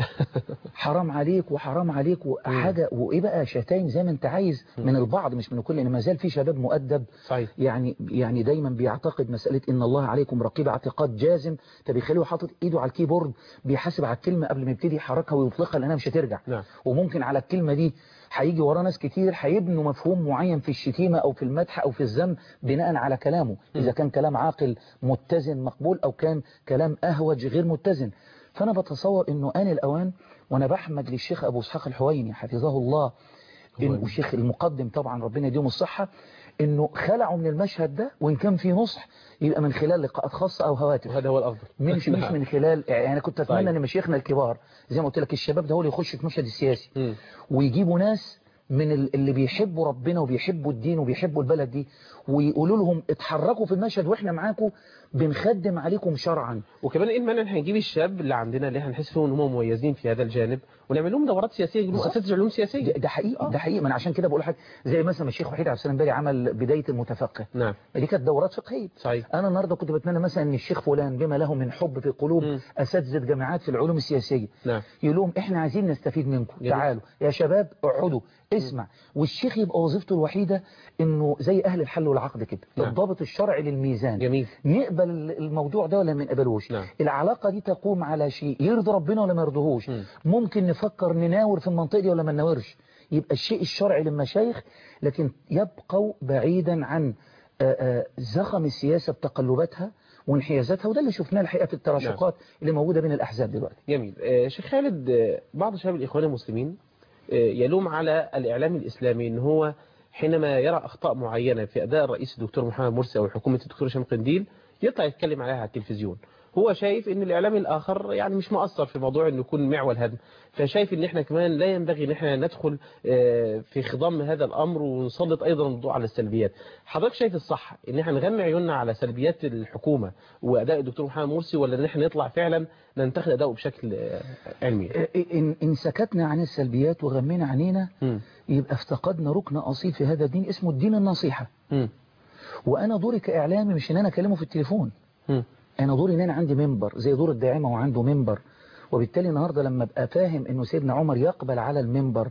حرام عليك وحرام عليك وحاجة وايه بقى شتايم زي ما انت عايز من البعض مش من الكل ان ما زال في شباب مؤدب صحيح يعني يعني دايما بيعتقد مسألة ان الله عليكم رقيب اعتقاد جازم فبيخليه حاطط ايده على الكيبورد بيحاسب على الكلمة قبل ما يبتدي يحركها ويطلقها لانها مش هترجع نعم. وممكن على الكلمة دي هيجي وراه ناس كتير هيبنوا مفهوم معين في الشتيمة او في المدح او في الذم بناء على كلامه اذا كان كلام عاقل متزن مقبول او كان كلام اهوج غير متزن فانا بتصور انه آن الاوان وانا بحمد للشيخ ابو اسحاق الحويني حفظه الله إن والشيخ المقدم طبعا ربنا يديهم الصحة انه خلعوا من المشهد ده وان كان في نصح يبقى من خلال لقاءات خاصة او هواتف وهذا هو الافضل مش مش نعم. من خلال يعني انا كنت اتمنى طيب. ان مشايخنا الكبار زي ما قلت لك الشباب ده هو اللي يخش في المشهد السياسي مم. ويجيبوا ناس من ال- اللي بيحبوا ربنا وبيحبوا الدين وبيحبوا البلد دي ويقولوا لهم اتحركوا في المشهد واحنا معاكم بنخدم عليكم شرعا وكمان ايه المانع ان احنا نجيب الشاب اللي عندنا اللي احنا نحس فيهم ان هم مميزين في هذا الجانب ونعمل لهم دورات سياسيه يجيبوا بالظبط. اساتذه علوم ده, سياسيه ده حقيقي آه. ده حقيقي ما انا عشان كده بقول حاجه زي مثلا الشيخ وحيد عبد السلام بالي عمل بدايه المتفقه نعم دي كانت دورات فقهيه صحيح انا النهارده كنت بتمنى مثلا ان الشيخ فلان بما له من حب في قلوب مم. اساتذه جامعات في العلوم السياسيه نعم يقول لهم احنا عايزين نستفيد منكم جميل. تعالوا يا شباب اقعدوا اسمع والشيخ يبقى وظيفته الوحيده انه زي اهل الحل والعقد كده نعم. الضابط الشرعي للميزان جميل نقبل الموضوع ده ولا ما نقبلوش نعم. العلاقه دي تقوم على شيء يرضي ربنا ولا ما يرضيهوش مم. ممكن نفكر نناور في المنطقه دي ولا ما نناورش يبقى الشيء الشرعي للمشايخ لكن يبقوا بعيدا عن آه، آه، زخم السياسه بتقلباتها وانحيازاتها وده اللي شفناه الحقيقه في التراشقات اللي موجوده بين الاحزاب دلوقتي جميل آه، شيخ خالد آه، بعض شباب الإخوان المسلمين آه، يلوم على الإعلام الإسلامي إن هو حينما يرى أخطاء معينة في أداء الرئيس الدكتور محمد مرسي أو حكومة الدكتور هشام قنديل يطلع يتكلم عليها على التلفزيون هو شايف ان الاعلام الاخر يعني مش مؤثر في موضوع انه يكون معول هدم فشايف ان احنا كمان لا ينبغي ان احنا ندخل آه، في خضم هذا الامر ونسلط ايضا الضوء على السلبيات حضرتك شايف الصح ان احنا نغمي عيوننا على سلبيات الحكومه واداء الدكتور محمد مرسي ولا ان احنا نطلع فعلا ننتقد اداؤه بشكل آه، علمي آه، إن, إن سكتنا عن السلبيات وغمينا عنينا مم. يبقى افتقدنا ركن أصيل في هذا الدين اسمه الدين النصيحة مم. وأنا دوري كإعلامي مش إن أنا أكلمه في التليفون مم. أنا دوري إن أنا عندي منبر زي دور الداعمة وعنده منبر وبالتالي النهاردة لما أبقى فاهم إنه سيدنا عمر يقبل على المنبر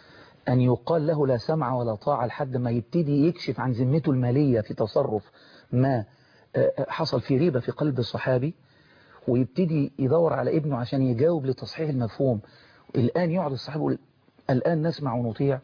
أن يقال له لا سمع ولا طاعة لحد ما يبتدي يكشف عن ذمته المالية في تصرف ما آه، آه، حصل في ريبة في قلب الصحابي ويبتدي يدور على ابنه عشان يجاوب لتصحيح المفهوم الآن يقعد الصحابي يقول الآن نسمع ونطيع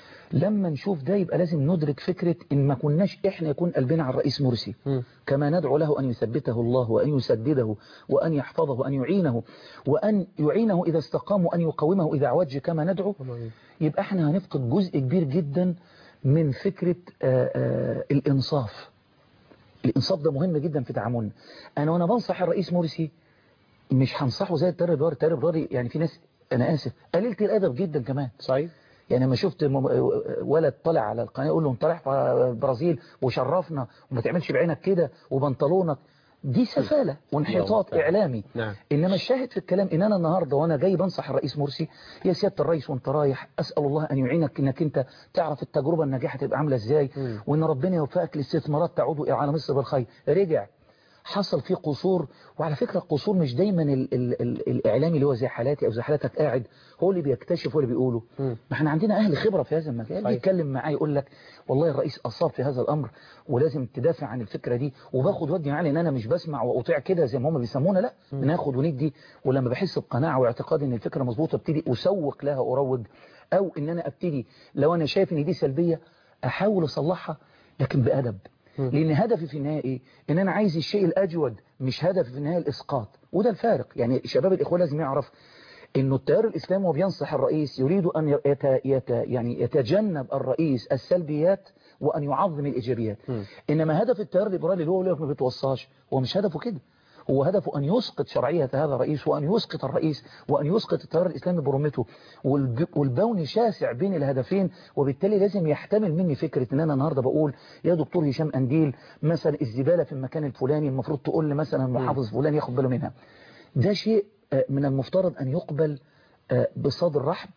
لما نشوف ده يبقى لازم ندرك فكرة إن ما كناش إحنا يكون قلبنا على الرئيس مرسي مم. كما ندعو له أن يثبته الله وأن يسدده وأن يحفظه وأن يعينه وأن يعينه إذا استقام وأن يقومه إذا عوج كما ندعو يبقى احنا هنفقد جزء كبير جدا من فكرة آآ آآ الإنصاف الإنصاف ده مهم جدا في تعاملنا أنا وأنا بنصح الرئيس مرسي مش هنصحه زي التر الدواري التر الدواري يعني في ناس أنا آسف قليلة الأدب جدا كمان صحيح يعني لما شفت مم- ولد طلع على القناة يقول له انت رايح البرازيل وشرفنا وما تعملش بعينك كده وبنطلونك دي سفالة وانحطاط الله. إعلامي نعم إنما الشاهد في الكلام إن أنا النهاردة وأنا جاي بنصح الرئيس مرسي يا سيادة الرئيس وأنت رايح أسأل الله أن يعينك إنك أنت تعرف التجربة الناجحة تبقى عاملة إزاي مم. وإن ربنا يوفقك لاستثمارات تعود على مصر بالخير رجع حصل فيه قصور وعلى فكرة القصور مش دايما ال ال ال الإعلامي اللي هو زي حالاتي أو زي حالاتك قاعد هو اللي بيكتشف هو اللي بيقوله مم. ما احنا عندنا أهل خبرة في هذا المجال صحيح. يتكلم معاه يقول لك والله الرئيس أصاب في هذا الأمر ولازم تدافع عن الفكرة دي وباخد ودي معاه لأن أنا مش بسمع وأطيع كده زي ما هم بيسمونا لا ناخد وندي ولما بحس بقناعة واعتقاد إن الفكرة مظبوطة ابتدي أسوق لها أروج أو إن أنا ابتدي لو أنا شايف إن دي سلبية أحاول أصلحها لكن بأدب لأن هدفي في النهاية إيه؟ إن أنا عايز الشيء الأجود مش هدفي في النهاية الإسقاط وده الفارق يعني شباب الإخوة لازم يعرف إنه التيار الإسلامي وبينصح الرئيس يريد أن يت... يت... يعني يتجنب الرئيس السلبيات وأن يعظم الإيجابيات مم. إنما هدف التيار الليبرالي اللي هو يقول لك ما بيتوصاش هو مش هدفه كده هو هدفه أن يسقط شرعية هذا الرئيس وأن يسقط الرئيس وأن يسقط التيار الإسلامي برمته والب... والبون شاسع بين الهدفين وبالتالي لازم يحتمل مني فكرة إن أنا النهاردة بقول يا دكتور هشام أنديل مثلا الزبالة في المكان الفلاني المفروض تقول لي مثلا المحافظ فلان ياخد باله منها ده شيء آه، من المفترض أن يقبل آه، بصدر رحب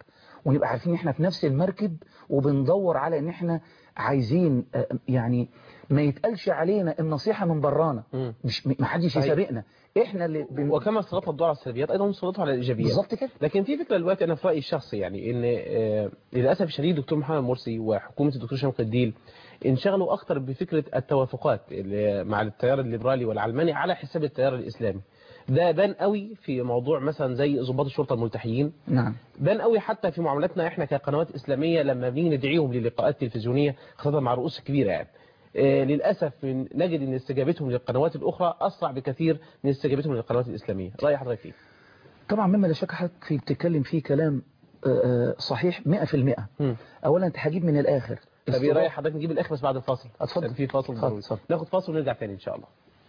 ونبقى عارفين ان احنا في نفس المركب وبندور على ان احنا عايزين آه، يعني ما يتقالش علينا النصيحة من برانا مم. مش ما حدش صحيح. يسابقنا احنا اللي بن... وكما سلطنا الدعاء على السلبيات ايضا سلطوا على الايجابيات بالظبط كده لكن في فكره دلوقتي انا في رايي الشخصي يعني ان آه، للاسف الشديد دكتور محمد مرسي وحكومه الدكتور شامخ الديل انشغلوا اكتر بفكره التوافقات اللي مع التيار الليبرالي والعلماني على حساب التيار الاسلامي ده بان قوي في موضوع مثلا زي ضباط الشرطه الملتحيين نعم بان قوي حتى في معاملاتنا احنا كقنوات اسلاميه لما بنيجي ندعيهم للقاءات تلفزيونيه خاصه مع رؤوس كبيره يعني آه، للاسف من نجد ان استجابتهم للقنوات الاخرى اسرع بكثير من استجابتهم للقنوات الاسلاميه راي حضرتك فيه طبعا مما لا شك حضرتك في بتتكلم فيه كلام آه، آه، صحيح 100% مم. اولا انت هجيب من الاخر طب ايه استضاف- راي حضرتك نجيب الاخر بس بعد الفاصل اتفضل. كان في فاصل اتفضل، ضروري. اتفضل. ناخد فاصل ونرجع تاني ان شاء الله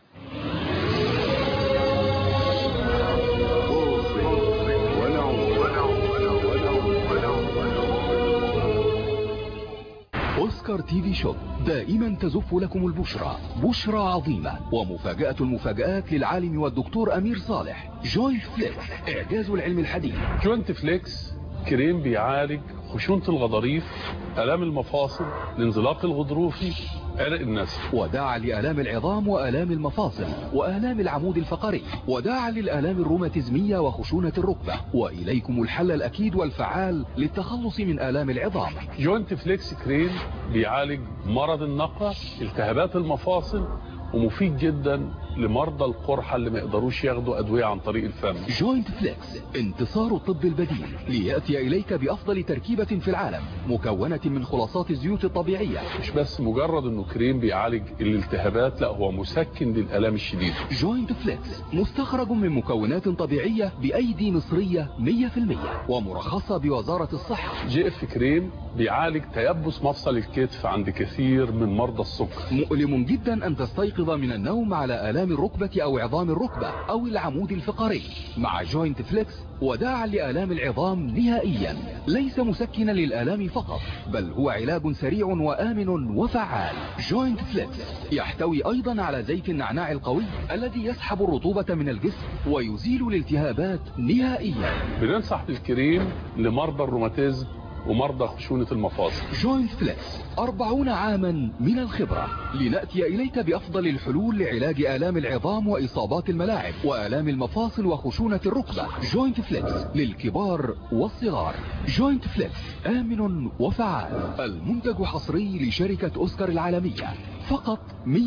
أوسكار تي في شوب دائما تزف لكم البشرى بشرى عظيمة ومفاجأة المفاجآت للعالم والدكتور أمير صالح جوينت فليكس إعجاز العلم الحديث جوينت فليكس كريم بيعالج خشونة الغضاريف آلام المفاصل الانزلاق الغضروفي عرق النسل وداعا لآلام العظام وآلام المفاصل وآلام العمود الفقري وداعا للآلام الروماتيزمية وخشونة الركبة وإليكم الحل الأكيد والفعال للتخلص من آلام العظام جوينت فليكس كريم بيعالج مرض النقع التهابات المفاصل ومفيد جدا لمرضى القرحة اللي ما يقدروش ياخدوا أدوية عن طريق الفم جوينت فليكس انتصار الطب البديل ليأتي إليك بأفضل تركيبة في العالم مكونة من خلاصات الزيوت الطبيعية مش بس مجرد انه كريم بيعالج الالتهابات لا هو مسكن للآلام الشديدة جوينت فليكس مستخرج من مكونات طبيعية بأيدي مصرية 100% ومرخصة بوزارة الصحة جي اف كريم بيعالج تيبس مفصل الكتف عند كثير من مرضى السكر مؤلم جدا أن تستيقظ من النوم على آلام الركبة أو عظام الركبة أو العمود الفقري مع جوينت فليكس وداعا لآلام العظام نهائيا ليس مسكنا للآلام فقط بل هو علاج سريع وآمن وفعال جوينت فليكس يحتوي أيضا على زيت النعناع القوي الذي يسحب الرطوبة من الجسم ويزيل الالتهابات نهائيا بننصح بالكريم لمرضى الروماتيزم ومرضى خشونة المفاصل جوينت فليكس أربعون عاما من الخبرة لنأتي إليك بأفضل الحلول لعلاج آلام العظام وإصابات الملاعب وآلام المفاصل وخشونة الركبة جوينت فليكس للكبار والصغار جوينت فليكس آمن وفعال المنتج حصري لشركة أوسكار العالمية فقط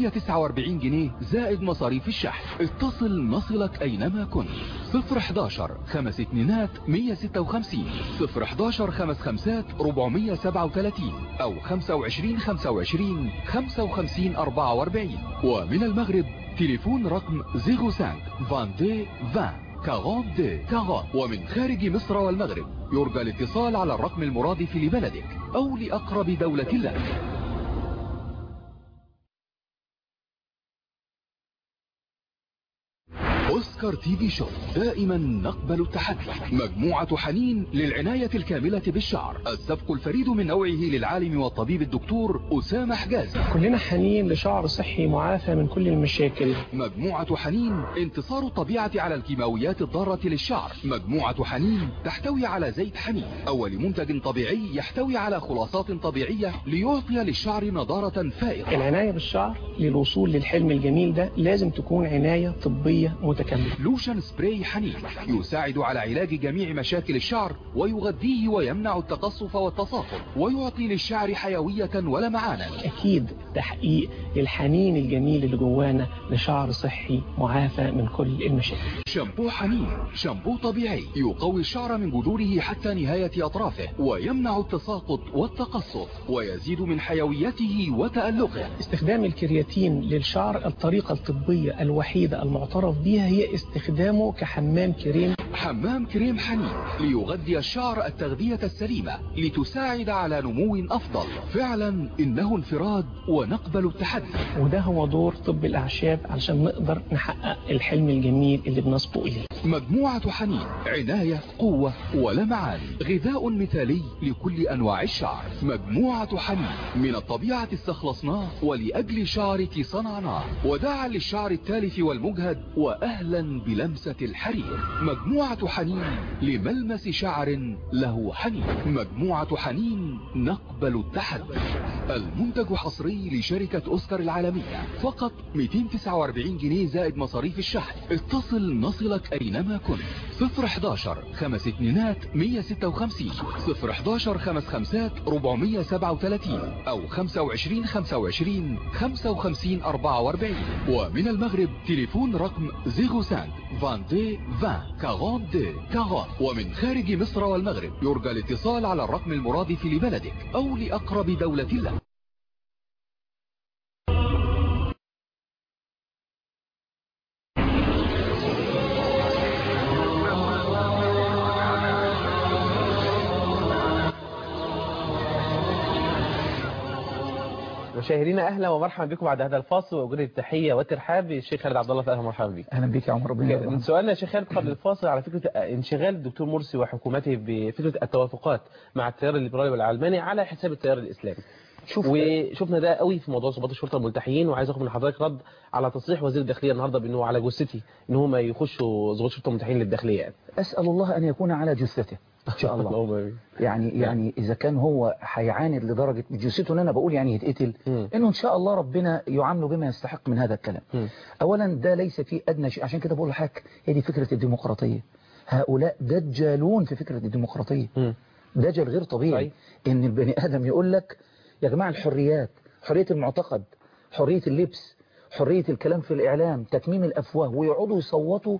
149 جنيه زائد مصاريف الشحن اتصل نصلك أينما كنت 011 خمس اتنينات 156 011 خمس خمسات 437 أو 25 25 55 44 ومن المغرب تليفون رقم 05 22 20 42 40 ومن خارج مصر والمغرب يرجى الاتصال على الرقم المرادف لبلدك أو لأقرب دولة لك أوسكار تي في شو دائما نقبل التحدي مجموعة حنين للعناية الكاملة بالشعر السبق الفريد من نوعه للعالم والطبيب الدكتور أسامة حجازي كلنا حنين لشعر صحي معافى من كل المشاكل مجموعة حنين انتصار الطبيعة على الكيماويات الضارة للشعر مجموعة حنين تحتوي على زيت حنين أول منتج طبيعي يحتوي على خلاصات طبيعية ليعطي للشعر نضارة فائقة العناية بالشعر للوصول للحلم الجميل ده لازم تكون عناية طبية متكاملة لوشن سبراي حنين يساعد على علاج جميع مشاكل الشعر ويغذيه ويمنع التقصف والتصاقل ويعطي للشعر حيوية ولمعانا أكيد تحقيق للحنين الجميل اللي جوانا لشعر صحي معافى من كل المشاكل شامبو حنين شامبو طبيعي يقوي الشعر من جذوره حتى نهاية أطرافه ويمنع التساقط والتقصف ويزيد من حيويته وتألقه استخدام الكرياتين للشعر الطريقة الطبية الوحيدة المعترف بها هي استخدامه كحمام كريم حمام كريم حنين ليغذي الشعر التغذية السليمة لتساعد على نمو أفضل فعلا إنه انفراد ونقبل التحدي وده هو دور طب الأعشاب علشان نقدر نحقق الحلم الجميل اللي بنسبق إليه مجموعة حنين عناية قوة ولمعان غذاء مثالي لكل أنواع الشعر مجموعة حنين من الطبيعة استخلصناه ولأجل شعرك صنعناه وداعا للشعر التالف والمجهد وأهلا بلمسة الحرير مجموعة حنين لملمس شعر له حنين مجموعة حنين نقبل التحدي المنتج حصري لشركة أوسكار العالمية فقط 249 جنيه زائد مصاريف الشحن اتصل نصلك أينما كنت 011 خمس اتنينات 156 011 خمس خمسات 437 أو 25 25 55 44 ومن المغرب تليفون رقم 05 22 20 42 40 ومن خارج مصر والمغرب يرجى الاتصال على الرقم المرادف لبلدك أو لأقرب دولة لك مشاهدينا اهلا ومرحبا بكم بعد هذا الفاصل ووجود التحيه والترحاب بالشيخ خالد عبد الله اهلا ومرحبا بك اهلا بك يا عمر ربنا من يرضى سؤالنا يا شيخ خالد قبل الفاصل على فكره انشغال الدكتور مرسي وحكومته بفكره التوافقات مع التيار الليبرالي والعلماني على حساب التيار الاسلامي شوف وشفنا ده قوي في موضوع ضباط الشرطه الملتحيين وعايز اخد من حضرتك رد على تصريح وزير الداخليه النهارده بانه على جثتي ان هم يخشوا ضباط الشرطه الملتحيين للداخليه يعني اسال الله ان يكون على جثته ان شاء الله اللهم امين يعني يعني اذا كان هو هيعاند لدرجه جثته ان انا بقول يعني يتقتل مم. انه ان شاء الله ربنا يعامله بما يستحق من هذا الكلام مم. اولا ده ليس فيه ادنى شيء عشان كده بقول لحضرتك هي دي فكره الديمقراطيه هؤلاء دجالون في فكره الديمقراطيه مم. دجل غير طبيعي صحيح. ان البني ادم يقول لك يا جماعه الحريات حريه المعتقد حريه اللبس حريه الكلام في الاعلام تكميم الافواه ويقعدوا يصوتوا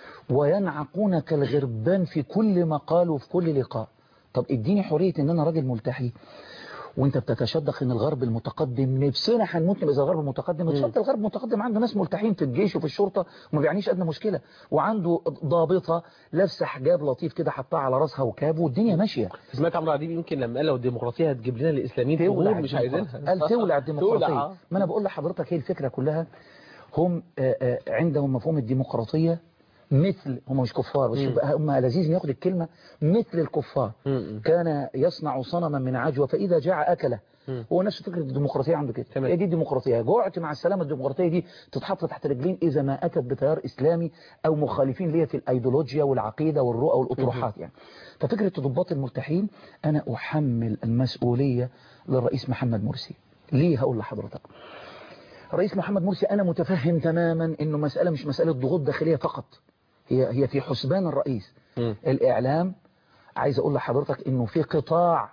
وينعقون كالغربان في كل مقال وفي كل لقاء طب اديني حريه ان انا راجل ملتحي وانت بتتشدق ان الغرب المتقدم نفسنا هنموت اذا الغرب المتقدم اتفضل الغرب المتقدم عنده ناس ملتحين في الجيش وفي الشرطه وما بيعنيش ادنى مشكله وعنده ضابطه لابسه حجاب لطيف كده حطها على راسها وكاب والدنيا ماشيه سمعت عمرو عديب يمكن لما قال لو الديمقراطيه هتجيب لنا الاسلاميين تولع ثغور مش الديمقراطية. عايزينها قال تولع الديمقراطية تولع. ما أنا بقول لحضرتك هي الفكرة كلها هم آه، آه، عندهم مفهوم الديمقراطية مثل هم مش كفار بس مم. يبقى هم لذيذ ياخد الكلمة مثل الكفار مم. كان يصنع صنما من عجوة فإذا جاع أكله مم. هو نفس فكرة الديمقراطية عنده كده تمام. هي دي الديمقراطية جوعت مع السلامة الديمقراطية دي تتحط تحت رجلين إذا ما أتت بتيار إسلامي أو مخالفين ليها في الأيديولوجيا والعقيدة والرؤى والأطروحات يعني ففكرة ضباط الملتحين أنا أحمل المسؤولية للرئيس محمد مرسي ليه هقول لحضرتك رئيس محمد مرسي أنا متفهم تماما أنه مسألة مش مسألة ضغوط داخلية فقط هي هي في حسبان الرئيس مم. الإعلام عايز أقول لحضرتك أنه في قطاع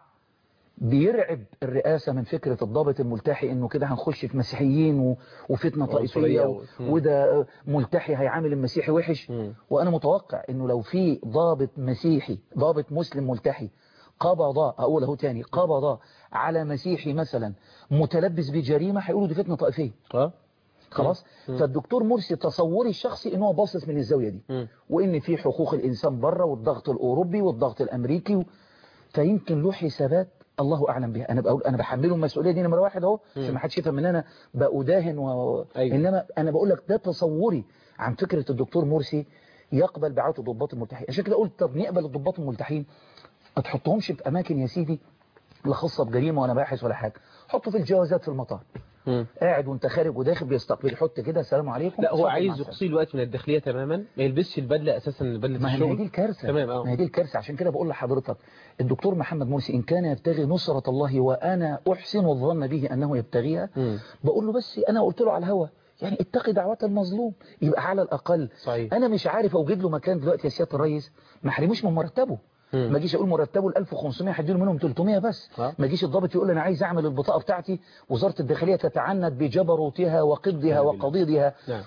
بيرعب الرئاسة من فكرة الضابط الملتحي انه كده هنخش في مسيحيين و- وفتنة وعنصرية طائفية و- و- وده ملتحي هيعامل المسيحي وحش مم. وانا متوقع انه لو في ضابط مسيحي ضابط مسلم ملتحي قبض اقول اهو تاني قبض على مسيحي مثلا متلبس بجريمة هيقولوا دي فتنة طائفية اه خلاص مم. فالدكتور مرسي تصوري الشخصي ان هو باصص من الزاوية دي مم. وان في حقوق الانسان بره والضغط الاوروبي والضغط الامريكي و... فيمكن له حسابات الله اعلم بها انا بقول انا بحمله المسؤوليه دي نمره واحد اهو عشان ما حدش يفهم ان انا بأداهن و... أيوة. انما انا بقول لك ده تصوري عن فكره الدكتور مرسي يقبل بعوده الضباط الملتحين عشان كده قلت طب نقبل الضباط الملتحين ما تحطهمش في اماكن يا سيدي لا خاصه بجريمه وانا باحث ولا حاجه حطه في الجوازات في المطار مم. قاعد وانت خارج وداخل بيستقبل يحط كده السلام عليكم لا هو اتفضل مع عايز السلامة. يقصي الوقت من الداخليه تماما ما يلبسش البدله اساسا بدله ما هي ما هي دي الشغل الكارثة تمام، اه. ما هي دي الكارثة عشان كده بقول لحضرتك الدكتور محمد مرسي إن كان يبتغي نصرة الله وأنا أحسن الظن به أنه يبتغيها مم. بقول له بس أنا قلت له على الهوا يعني اتقي دعوات المظلوم يبقى على الأقل صحيح أنا مش عارف أوجد له مكان دلوقتي يا سيادة الرئيس ما احرموش من مرتبه مم. ما اجيش اقول مرتبه ال 1500 هديله منهم 300 بس اه. ما اجيش الضابط يقول انا عايز اعمل البطاقه بتاعتي وزاره الداخليه تتعنت بجبروتها وقضها نعم. وقضيضها نعم.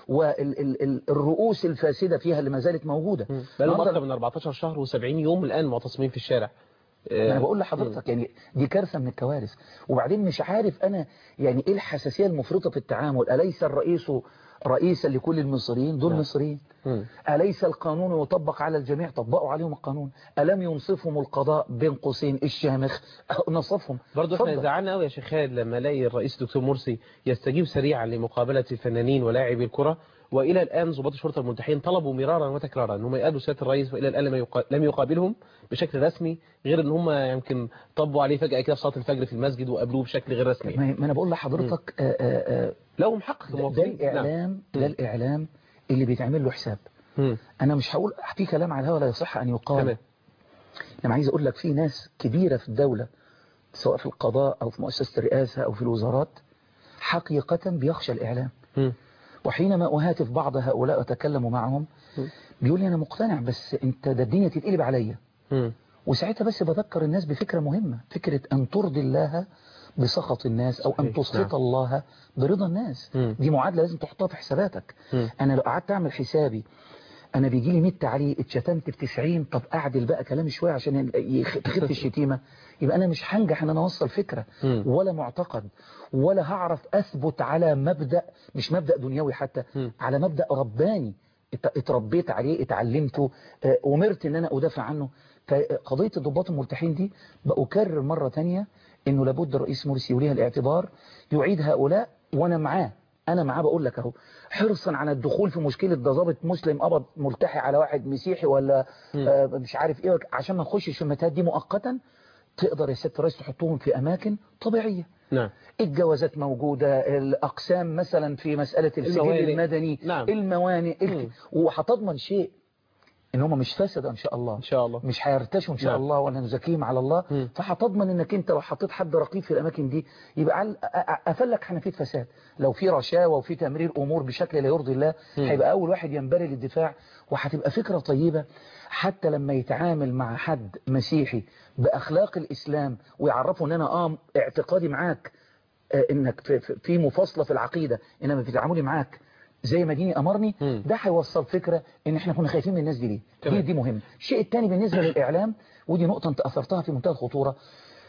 والرؤوس الفاسده فيها اللي ما زالت موجوده مم. بقى لهم النهاردة- اكثر من 14 شهر و70 يوم الان معتصمين في الشارع ما انا آه، بقول لحضرتك يعني دي كارثه من الكوارث وبعدين مش عارف انا يعني ايه الحساسيه المفرطه في التعامل اليس الرئيس رئيسا لكل المصريين دول نعم. مصريين مم. أليس القانون يطبق على الجميع طبقوا عليهم القانون ألم ينصفهم القضاء بين قوسين الشامخ نصفهم برضه احنا اتفضل. زعلنا قوي يا شيخ خالد لما الاقي الرئيس الدكتور مرسي يستجيب سريعا لمقابله الفنانين ولاعبي الكره والى الان ضباط الشرطه الملتحين طلبوا مرارا وتكرارا ان هم يقابلوا سياده الرئيس والى الان لم يقا- لم يقابلهم بشكل رسمي غير ان هم يمكن طبوا عليه فجاه كده في صلاه الفجر في المسجد وقابلوه بشكل غير رسمي ما ما انا بقول لحضرتك آه، آه، آه، لهم حق ده, ده موافقين. نعم. الإعلام ده مم. الإعلام اللي بيتعمل له حساب مم. انا مش هقول في كلام على الهوا لا يصح ان يقال تمام انا عايز اقول لك في ناس كبيرة في الدولة سواء في القضاء او في مؤسسة الرئاسة او في الوزارات حقيقة بيخشى الاعلام مم. وحينما أهاتف بعض هؤلاء أتكلم معهم مم. بيقول لي أنا مقتنع بس أنت ده الدنيا تتقلب عليا مم. وساعتها بس بذكر الناس بفكرة مهمة فكرة أن ترضي الله بسخط الناس أو أن صحيح، تسخط نعم. الله برضا الناس مم. دي معادلة لازم تحطها في حساباتك مم. أنا لو قعدت أعمل حسابي أنا بيجي لي 100 تعليق اتشتمت في 90 طب أعدل بقى كلامي شوية عشان يخ- تخف الشتيمة يبقى أنا مش هنجح أن أنا أوصل فكرة مم. ولا معتقد ولا هعرف أثبت على مبدأ مش مبدأ دنيوي حتى مم. على مبدأ رباني ات- اتربيت عليه اتعلمته آه، أمرت ان انا ادافع عنه فقضية الضباط المرتاحين دي بأكرر مرة تانية انه لابد الرئيس مرسي يوليها الاعتبار يعيد هؤلاء وانا معاه انا معاه بقول لك اهو حرصا على الدخول في مشكلة ده ضابط مسلم قبض ملتحي على واحد مسيحي ولا مم. آه، مش عارف ايه عشان ما نخشش في المتاهات دي مؤقتا تقدر يا سيادة الرئيس تحطهم في اماكن طبيعية نعم الجوازات موجودة الأقسام مثلا في مسألة السجل الموانئ. المدني نعم. الموانئ مم. الك... وهتضمن شيء ان هم مش فاسدة ان شاء الله إن شاء الله مش هيرتشوا ان شاء نعم. الله ولا نزكيهم على الله مم. فهتضمن انك انت لو حطيت حد رقيب في الاماكن دي يبقى عل... أ- أ- قفلك حنفيه فساد لو في رشاوى وفي تمرير امور بشكل لا يرضي الله مم. هيبقى اول واحد ينبري للدفاع وهتبقى فكره طيبه حتى لما يتعامل مع حد مسيحي باخلاق الاسلام ويعرفه ان انا اه اعتقادي معاك آه، انك في- في في مفاصله في العقيده انما في تعاملي معاك زي ما ديني امرني مم. ده هيوصل فكره ان احنا كنا خايفين من الناس دي ليه تمام. دي دي مهم الشيء الثاني بالنسبه للاعلام ودي نقطه انت اثرتها في منتهى الخطوره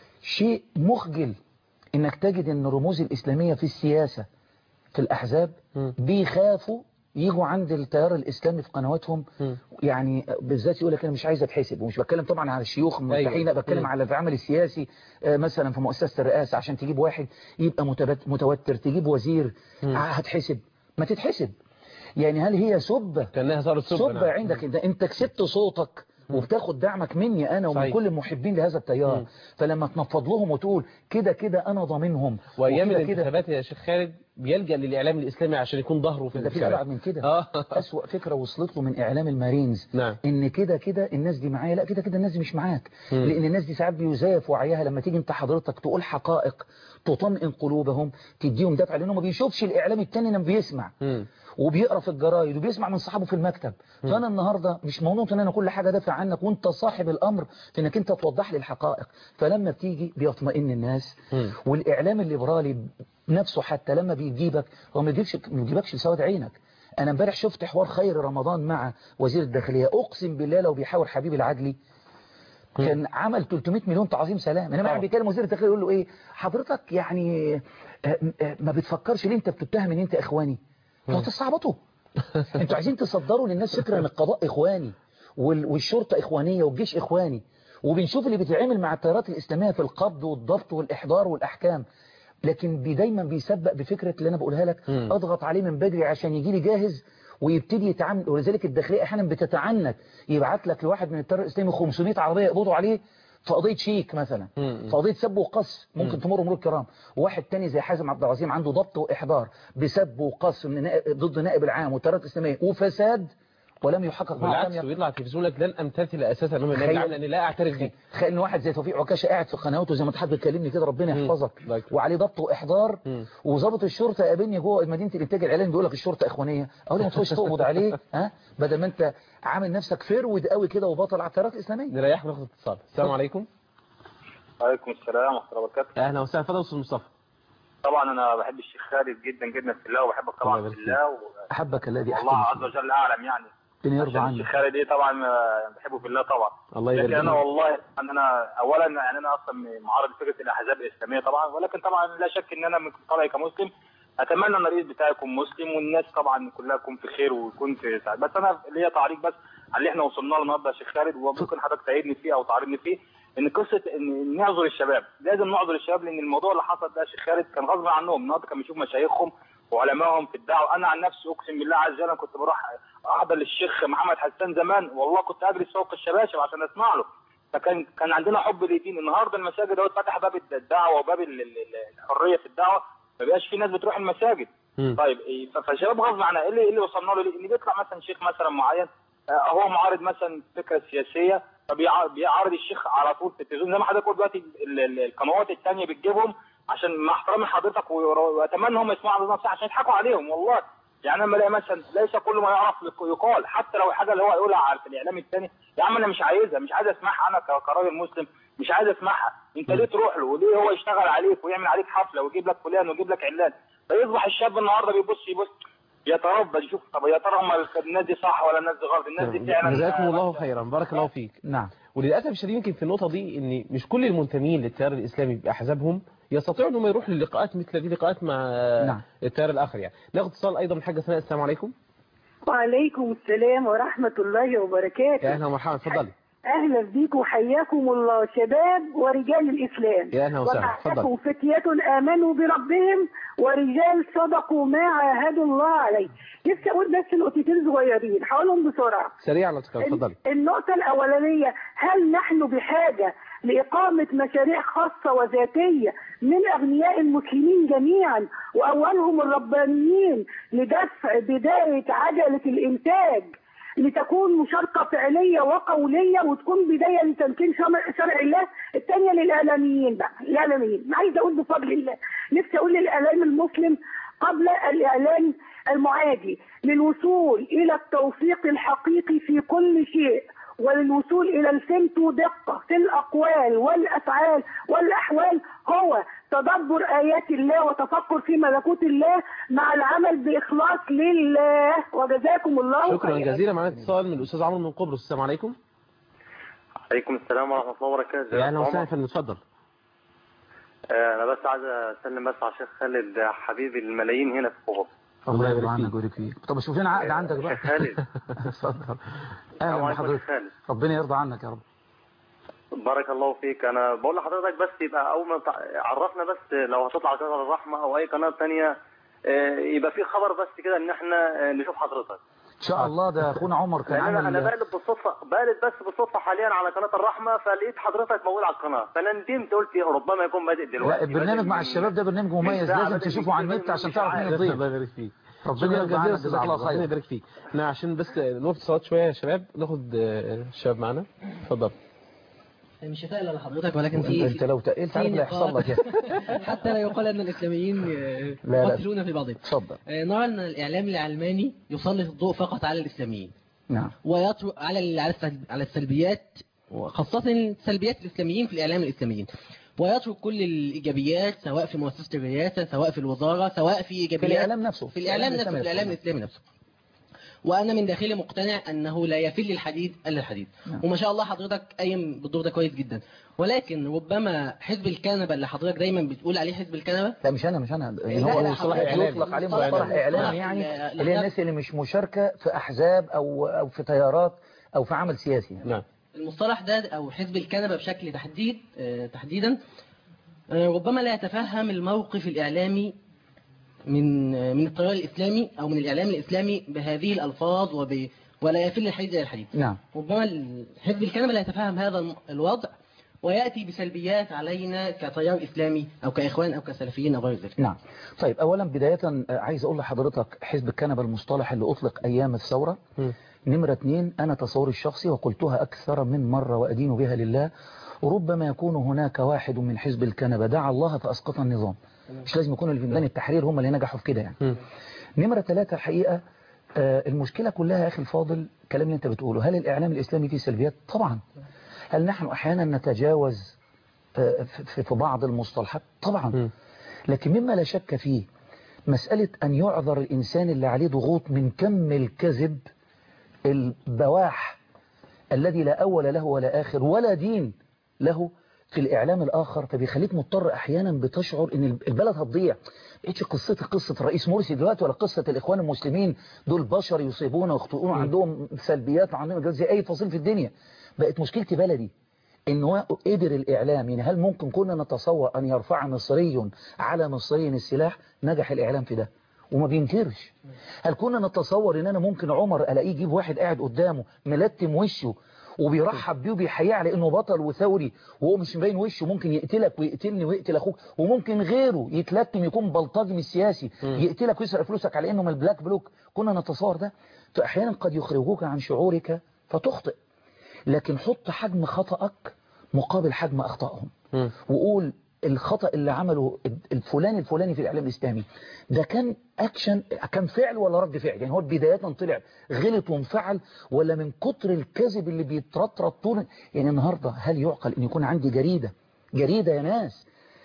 شيء مخجل انك تجد ان الرموز الاسلاميه في السياسه في الاحزاب مم. بيخافوا يجوا عند التيار الاسلامي في قنواتهم مم. يعني بالذات يقول لك انا مش عايز اتحسب ومش بتكلم طبعا على الشيوخ الملتحين أيوة. لا بتكلم مم. على العمل السياسي آه، مثلا في مؤسسه الرئاسه عشان تجيب واحد يبقى متبت- متوتر تجيب وزير مم. آه، هتحسب ما تتحسب يعني هل هي سبه كأنها صارت سبة سبه نعم. عندك انت انت كسبت صوتك وبتاخد دعمك مني انا ومن صحيح. كل المحبين لهذا التيار مم. فلما تنفض لهم وتقول كده كده انا ضامنهم وايام وكده كده الانتخابات يا شيخ خالد بيلجأ للاعلام الاسلامي عشان يكون ظهره في ده في الانتخابات ابعد من كده اه أسوأ فكرة وصلت له من إعلام المارينز نعم إن كده كده الناس دي معايا لا كده كده الناس دي مش معاك مم. لأن الناس دي ساعات بيزاف وعيها لما تيجي أنت حضرتك تقول حقائق تطمئن قلوبهم تديهم دفع لأنه ما بيشوفش الإعلام التاني لما بيسمع مم. وبيقرا في الجرايد وبيسمع من صحابه في المكتب فانا النهارده مش منوط ان انا كل حاجه دافع عنك وانت صاحب الامر في انك انت توضح لي الحقائق فلما بتيجي بيطمئن الناس مم. والاعلام الليبرالي نفسه حتى لما بيجيبك هو ما بيجيبش ما بيجيبكش لسواد عينك انا امبارح شفت حوار خير رمضان مع وزير الداخليه اقسم بالله لو بيحاور حبيب العدلي كان عمل 300 مليون تعظيم سلام انما قاعد بيكلم وزير الداخليه يقول له ايه حضرتك يعني آه، آه، ما بتفكرش ليه انت بتتهم ان انت اخواني ما تستعبطوا انتوا عايزين تصدروا للناس فكره ان القضاء اخواني وال- والشرطه اخوانيه والجيش اخواني وبنشوف اللي بيتعمل مع التيارات الاسلاميه في القبض والضبط والاحضار والاحكام لكن بي دايما بيسبق بفكره اللي انا بقولها لك مم. اضغط عليه من بدري عشان يجي لي جاهز ويبتدي يتعامل ولذلك الداخليه احيانا بتتعنت يبعت لك لواحد من التيار الاسلامي 500 عربيه يقبضوا عليه في قضيه شيك مثلا مم. في قضيه سب وقص ممكن تمر مرور الكرام وواحد تاني زي حازم عبد العظيم عنده ضبط واحضار بسب وقص من نائب ضد نائب العام والتيارات الاسلاميه وفساد ولم يحقق معه بالعكس لم ويطلع التلفزيون لك لن امتثل اساسا امام النائب تخيل. العام لاني لا اعترف بيه تخيل ان واحد زي توفيق عكاشه قاعد في قنواته زي ما انت حد بتكلمني كده ربنا مم. يحفظك الله يكرمك. وعليه ضبط واحضار مم. وظابط الشرطه قابلني جوه مدينه الانتاج الاعلامي بيقول لك الشرطه اخوانيه اقول له ما تخش تقبض عليه ها بدل ما انت عامل نفسك فرود قوي كده وبطل على التيارات الاسلاميه نريح ناخد اتصال السلام عليكم وعليكم السلام ورحمة الله وبركاته اهلا وسهلا فضل استاذ مصطفى طبعا أنا بحب الشيخ خالد جدا جدا في الله وبحبك طبعا الله في يبارك الله احبك الذي والله احبك عز وجل أعلم يعني ربنا يرضى عشان عنك الشيخ خالد إيه طبعا آه، بحبه في الله طبعا الله لكن يبارك أنا فيك. والله أن أنا أولا يعني أنا أصلا معارض فكرة الأحزاب الإسلامية طبعا ولكن طبعا لا شك أن أنا من طبعي كمسلم أتمنى أن الرئيس بتاعي يكون مسلم والناس طبعا كلها تكون في خير ويكون في سعادة بس أنا ليا تعليق بس على اللي احنا وصلنا له النهارده يا شيخ خالد وممكن حضرتك تعيدني فيه أو تعرضني فيه ان قصه ان نعذر الشباب لازم نعذر الشباب لان الموضوع اللي حصل ده يا شيخ خالد كان غصب عنهم النهارده كانوا بيشوفوا مشايخهم وعلمائهم في الدعوه انا عن نفسي اقسم بالله عز وجل كنت بروح احضر للشيخ محمد حسان زمان والله كنت اجلس فوق الشباشب عشان اسمع له فكان كان عندنا حب للدين النهارده المساجد اهو فتح باب الدعوه وباب ال- ال- ال- الحريه في الدعوه ما بقاش في ناس بتروح المساجد مم. طيب إيه، ف- فالشباب غصب عنها ايه اللي إيه اللي وصلنا له ليه؟ ان بيطلع مثلا شيخ مثلا معين آه، هو معارض مثلا فكره سياسيه فبيعارض الشيخ على طول في التلفزيون زي ما حضرتك قلت دلوقتي ال- ال- القنوات الثانيه بتجيبهم عشان مع احترامي لحضرتك و- واتمنى ان هم يسمعوا عن نفسهم عشان يضحكوا عليهم والله يعني انا الاقي مثلا ليس كل ما يعرف يق- يقال حتى لو الحاجه اللي هو يقولها على في الاعلام الثاني يا عم انا مش عايزها مش عايز اسمعها انا ك- كراجل مسلم مش عايز اسمعها انت ليه تروح له وليه هو يشتغل عليك ويعمل عليك حفله ويجيب لك فلان ويجيب لك علان فيصبح الشاب النهارده بيبص يبص يتربى يشوف طب يا ترى هم الناس دي صح ولا الناس دي غلط الناس دي فعلا جزاكم الله خيرا بارك الله فيك نعم وللاسف الشديد يمكن في النقطه دي ان مش كل المنتمين للتيار الاسلامي باحزابهم يستطيعوا انهم يروحوا للقاءات مثل دي لقاءات مع نعم. التيار الاخر يعني ناخد اتصال ايضا من حاجه سناء السلام عليكم وعليكم السلام ورحمة الله وبركاته يا اهلا ومرحبا اتفضلي أهلا بكم حياكم الله شباب ورجال الإسلام يا أهلا وسهلا اتفضل ومعكم فتية آمنوا بربهم ورجال صدقوا ما عاهدوا الله عليه نفسي أقول بس نقطتين صغيرين هقولهم بسرعة سريعا لو تكرم اتفضلي النقطة الأولانية هل نحن بحاجة لإقامة مشاريع خاصة وذاتية من أغنياء المسلمين جميعا وأولهم الربانيين لدفع بداية عجلة الإنتاج لتكون مشاركة فعلية وقولية وتكون بداية لتمكين شرع شرع الله الثانية للإعلاميين بقى الإعلاميين عايز أقول بفضل الله نفسي أقول للإعلام المسلم قبل الإعلام المعادي للوصول إلى التوثيق الحقيقي في كل شيء وللوصول إلى الفهمت ودقة في الأقوال والأفعال والأحوال هو تدبر آيات الله وتفكر في ملكوت الله مع العمل بإخلاص لله وجزاكم الله شكرا خيرا. جزيلا معنا اتصال من الاستاذ عمرو من قبرص السلام عليكم عليكم السلام ورحمة الله وبركاته يا اهلا وسهلا يا عمر. فندم اتفضل آه، أنا بس عايز أسلم بس على الشيخ خالد حبيبي الملايين هنا في قبب الله يرضى عنك ويبارك فيك طب شوف لنا عقد عندك بقى شيخ خالد اتفضل السلام اهلا عليكم يا بحضرتك شيخ خالد ربنا يرضى عنك يا رب بارك الله فيك أنا بقول لحضرتك بس يبقى أول ما تع- عرفنا بس لو هتطلع على قناة الرحمة أو أي قناة تانية آه، يبقى في خبر بس كده إن إحنا آه، نشوف حضرتك ان شاء الله ده اخونا عمر كان لأن أنا أنا عمل بقلب بالصدفة بقلب بس بالصدفة حاليا على قناة الرحمة فلقيت حضرتك موجود على القناة فأنا ندمت قلت إيه ربما يكون بادئ لا دلوقتي البرنامج بادئ مع من- الشباب ده برنامج من مميز ساعة، لازم بادئ تشوفه من على النت كده عشان مش تعرف مين عارف. الضيف الله يبارك فيك ربنا شكرا يرضى جزيلا عنك استاذ جزاك الله عمرو ربنا خير يبارك فيك احنا عشان بس نوقف اتصالات شويه يا شباب ناخد آه، الشباب معانا اتفضل مش هتقل على حضرتك ولكن في انت لو تقلت عارف اللي هيحصل لك يعني. حتى لا يقال ان الاسلاميين لا، لا. يقاتلون في بعضهم اتفضل آه، نرى ان الاعلام العلماني يسلط الضوء فقط على الاسلاميين نعم ويطرق على ال- على السلب- على السلبيات وخاصة سلبيات الإسلاميين في الإعلام الإسلاميين ويترك كل الإيجابيات سواء في مؤسسة الرئاسة سواء في الوزارة سواء في إيجابيات الإعلام نفسه. في الإعلام الإعلام نفسه في الإسلامي الإعلام الإسلامي نفسه وأنا من داخلي مقتنع أنه لا يفل الحديد إلا الحديد نعم. وما شاء الله حضرتك قايم بالدور ده كويس جدا ولكن ربما حزب الكنبة اللي حضرتك دايما بتقول عليه حزب الكنبة لا مش انا مش انا يعني لا، هو لا، مصطلح حضرتك اعلامي يطلق عليه مصطلح مصطلح اعلامي يعني ال- اللي هي الناس اللي مش مشاركه في احزاب او او في تيارات او في عمل سياسي يعني. نعم المصطلح ده أو حزب الكنبة بشكل تحديد آه، تحديدا آه، ربما لا يتفهم الموقف الإعلامي من آه، من التيار الإسلامي أو من الإعلام الإسلامي بهذه الألفاظ وب ولا يفل الحديد إلى الحديد نعم ربما ال- حزب الكنبة لا يتفهم هذا الم- الوضع ويأتي بسلبيات علينا كتيار إسلامي أو كإخوان أو كسلفيين أو غير ذلك نعم طيب اولا بدايه آه، عايز اقول لحضرتك حزب الكنبه المصطلح اللي اطلق ايام الثوره نمرة اتنين أنا تصوري الشخصي وقلتها أكثر من مرة وأدين بها لله ربما يكون هناك واحد من حزب الكنبة دعا الله فأسقط النظام مش لازم يكون اللي في ميدان التحرير هم اللي نجحوا في كده يعني نمرة ثلاثة الحقيقة آه، المشكلة كلها يا أخي الفاضل الكلام اللي أنت بتقوله هل الإعلام الإسلامي فيه سلبيات؟ طبعا هل نحن أحيانا نتجاوز آه، في في بعض المصطلحات؟ طبعا لكن مما لا شك فيه مسألة أن يعذر الإنسان اللي عليه ضغوط من كم الكذب البواح الذي لا أول له ولا آخر ولا دين له في الإعلام الآخر فبيخليك مضطر أحيانا بتشعر أن البلد هتضيع بقيتش قصتي قصة الرئيس مرسي دلوقتي ولا قصة الإخوان المسلمين دول بشر يصيبون ويخطئون عندهم سلبيات وعندهم إيجابيات زي أي فصيل في الدنيا بقت مشكلتي بلدي إن هو قدر الإعلام يعني هل ممكن كنا نتصور أن يرفع مصري على مصري السلاح نجح الإعلام في ده وما بينكرش هل كنا نتصور ان انا ممكن عمر الاقيه يجيب واحد قاعد قدامه ملتم وشه وبيرحب بيه وبيحييه على انه بطل وثوري وهو مش مبين وشه ممكن يقتلك ويقتلني ويقتل اخوك وممكن غيره يتلتم يكون بلطجي من السياسي يقتلك ويسرق فلوسك على انه من البلاك بلوك كنا نتصور ده فاحيانا قد يخرجوك عن شعورك فتخطئ لكن حط حجم خطأك مقابل حجم اخطائهم وقول الخطأ اللي عمله الفلان الفلاني في الإعلام الإسلامي ده كان أكشن كان فعل ولا رد فعل يعني هو بداية طلع غلط وانفعل ولا من كتر الكذب اللي بيترطرط طول يعني النهاردة هل يعقل أن يكون عندي جريدة جريدة يا ناس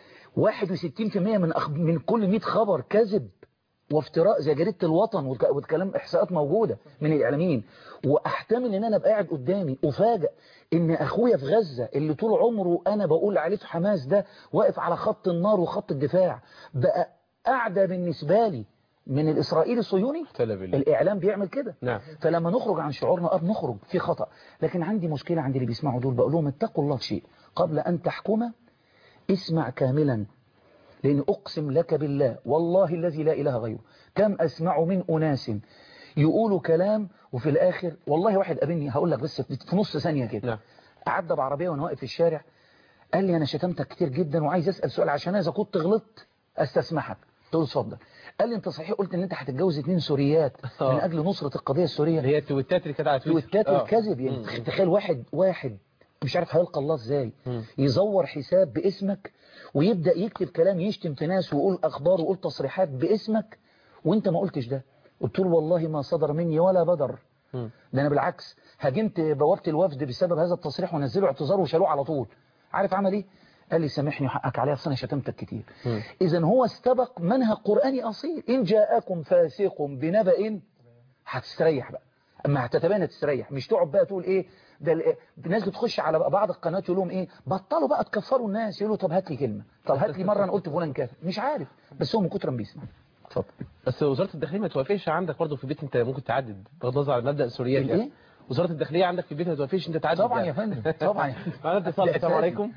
61% من أخ... من كل 100 خبر كذب وافتراء زي جريدة الوطن وتكلم إحصاءات موجودة من الإعلاميين وأحتمل أن أنا أبقى قاعد قدامي أفاجأ ان اخويا في غزة اللي طول عمره انا بقول عليه في حماس ده واقف على خط النار وخط الدفاع بقى اعدى بالنسبة لي من الاسرائيلي الصهيوني الاعلام بيعمل كده نعم. فلما نخرج عن شعورنا اه نخرج في خطأ لكن عندي مشكلة عند اللي بيسمعوا دول بقول لهم اتقوا الله في شيء قبل ان تحكم اسمع كاملا لان اقسم لك بالله والله الذي لا اله غيره كم اسمع من اناس يقولوا كلام وفي الآخر والله واحد قابلني هقول لك بس في نص ثانية كده نعم. عدى بعربية وانا واقف في الشارع قال لي أنا شتمتك كتير جدا وعايز أسأل سؤال عشان إذا كنت غلطت أستسمحك قلت له اتفضل قال لي أنت صحيح قلت إن أنت هتتجوز اتنين سوريات من أجل نصرة القضية السورية هي التويتات اللي كانت على تويتر تويتات آه. والكذب يعني مم. تخيل واحد واحد مش عارف هيلقى الله ازاي مم. يزور حساب باسمك ويبدأ يكتب كلام يشتم في ناس ويقول أخبار ويقول تصريحات باسمك وانت ما قلتش ده قلت له والله ما صدر مني ولا بدر مم. ده انا بالعكس هاجمت بوابه الوفد بسبب هذا التصريح ونزلوا اعتذار وشالوه على طول عارف عمل ايه قال لي سامحني وحقك عليا اصل انا شتمتك كتير مم. اذا هو استبق منهج قراني اصيل ان جاءكم فاسق بنبأ هتستريح بقى اما هتتبين تستريح مش تقعد بقى تقول ايه ده ال- الناس بتخش على بعض القنوات يقول لهم ايه بطلوا بقى تكفروا الناس يقولوا طب هات لي كلمه طب هات لي مره انا قلت فلان كافر مش عارف بس هو من كتر ما بيسمع اتفضل بس وزارة الداخلية ما توافقش عندك برضه في البيت انت ممكن تعدد بغض النظر عن مبدأ السوريات الإيه؟ يعني وزارة الداخلية عندك في البيت ما توافقش انت تعدد طبعا يعني. يا فندم طبعا يا فندم. معنا اتصال السلام عليكم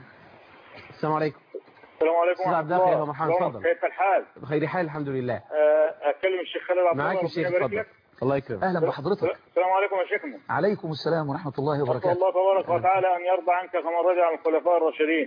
السلام عليكم السلام عليكم استاذ عبد الله يا محمد اتفضل كيف الحال؟ بخير حال الحمد لله آه، اكلم الشيخ خالد عبد الله معاك ربنا الشيخ يبارك اتفضل لك. الله يكرمك اهلا بحضرتك السلام عليكم يا شيخنا عليكم السلام ورحمة الله نسال وبركاته الله تبارك وتعالى ان يرضى عنك كما رضي عن الخلفاء الراشدين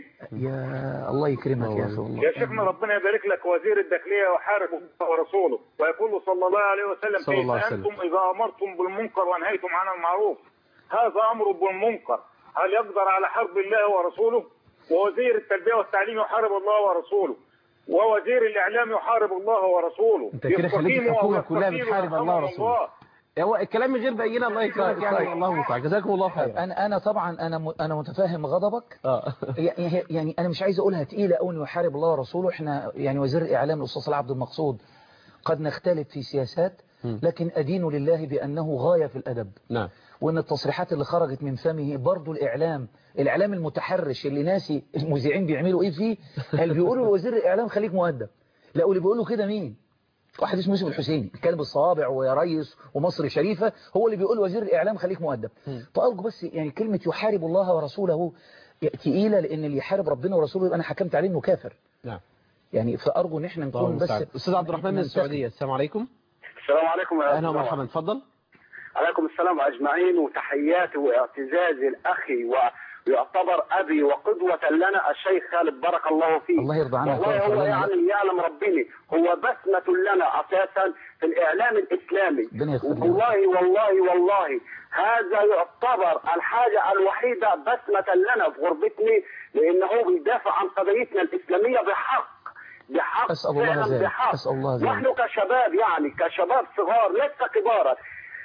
يا الله يكرمك يا أخي والله يا شيخنا ربنا يبارك لك وزير الداخليه وحارب الله ورسوله ويقول صلى الله عليه وسلم صلى الله كيف عليه وسلم. انتم اذا امرتم بالمنكر ونهيتم عن المعروف هذا امر بالمنكر هل يقدر على حرب الله ورسوله ووزير التربيه والتعليم يحارب الله ورسوله ووزير الاعلام يحارب الله ورسوله انت كده خليت يستقيموا الحكومة أو كلها يستقيموا بتحارب الله يرحمهم ورسوله. الله. هو الكلام من غير بينه الله يكرمك يعني الله المستعان جزاكم الله خيرا انا انا طبعا انا م- انا متفاهم غضبك اه يعني يعني انا مش عايز اقولها تقيله قوي انه يحارب الله ورسوله احنا يعني وزير الاعلام الاستاذ صلاح عبد المقصود قد نختلف في سياسات مم. لكن ادين لله بانه غايه في الادب نعم وان التصريحات اللي خرجت من فمه برضو الاعلام الاعلام المتحرش اللي ناسي المذيعين بيعملوا ايه فيه اللي بيقولوا لوزير الاعلام خليك مؤدب لا واللي بيقولوا كده مين واحد اسمه يوسف الحسيني كان بالصوابع ويا ريس ومصر شريفة هو اللي بيقول وزير الإعلام خليك مؤدب فأرجو بس يعني كلمة يحارب الله ورسوله تقيلة لأن اللي يحارب ربنا ورسوله يبقى أنا حكمت عليه إنه كافر نعم يعني فأرجو إن إحنا الله نكون بس المستعان أستاذ عبد الرحمن من ننتقي. السعودية السلام عليكم السلام عليكم يا أهلا أستاذ ومرحبا اتفضل عليكم السلام أجمعين وتحياتي واعتزازي الأخي ويعتبر أبي وقدوة لنا الشيخ خالد بارك الله فيه الله يرضى عنك والله ويغفر هو لنا. يعني يعلم ربنا هو بسمة لنا أساسا في الإعلام الإسلامي ربنا يغفر لنا. والله والله والله هذا يعتبر الحاجة الوحيدة بسمة لنا في غربتنا لأنه بيدافع عن قضيتنا الإسلامية بحق بحق أسأل الله فعلا ذلك بحق أسأل الله ذلك نحن كشباب يعني كشباب صغار لسه كبارا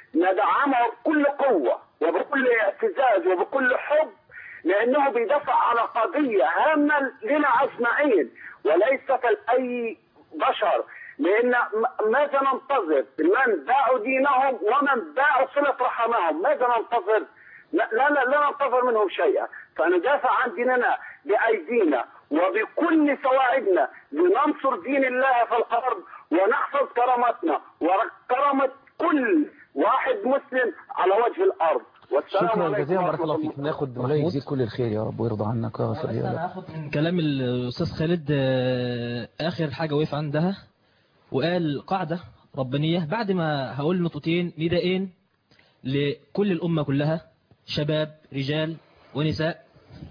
ندعمه بكل قوة وبكل اعتزاز وبكل حب لأنه بيدافع على قضية هامة لنا أجمعين وليست لأي بشر لأن م- ماذا ننتظر من باعوا دينهم ومن باعوا صلة رحمهم ماذا ننتظر لا لا لا, لا ننتظر منهم شيئا فندافع عن ديننا بأيدينا وبكل سواعدنا لننصر دين الله في الأرض ونحفظ كرامتنا وكرامة كل واحد مسلم على وجه الأرض والسلام شكرا عليكم جزيلا بارك ورحمة الله الله فيك ناخد الله محمود يجزيك كل الخير يا رب ويرضى عنك ويغفر بس لي انا هاخد من كلام الاستاذ خالد آه، اخر حاجه وقف عندها وقال قاعده ربانيه بعد ما هقول نقطتين نداءين لكل الامه كلها شباب رجال ونساء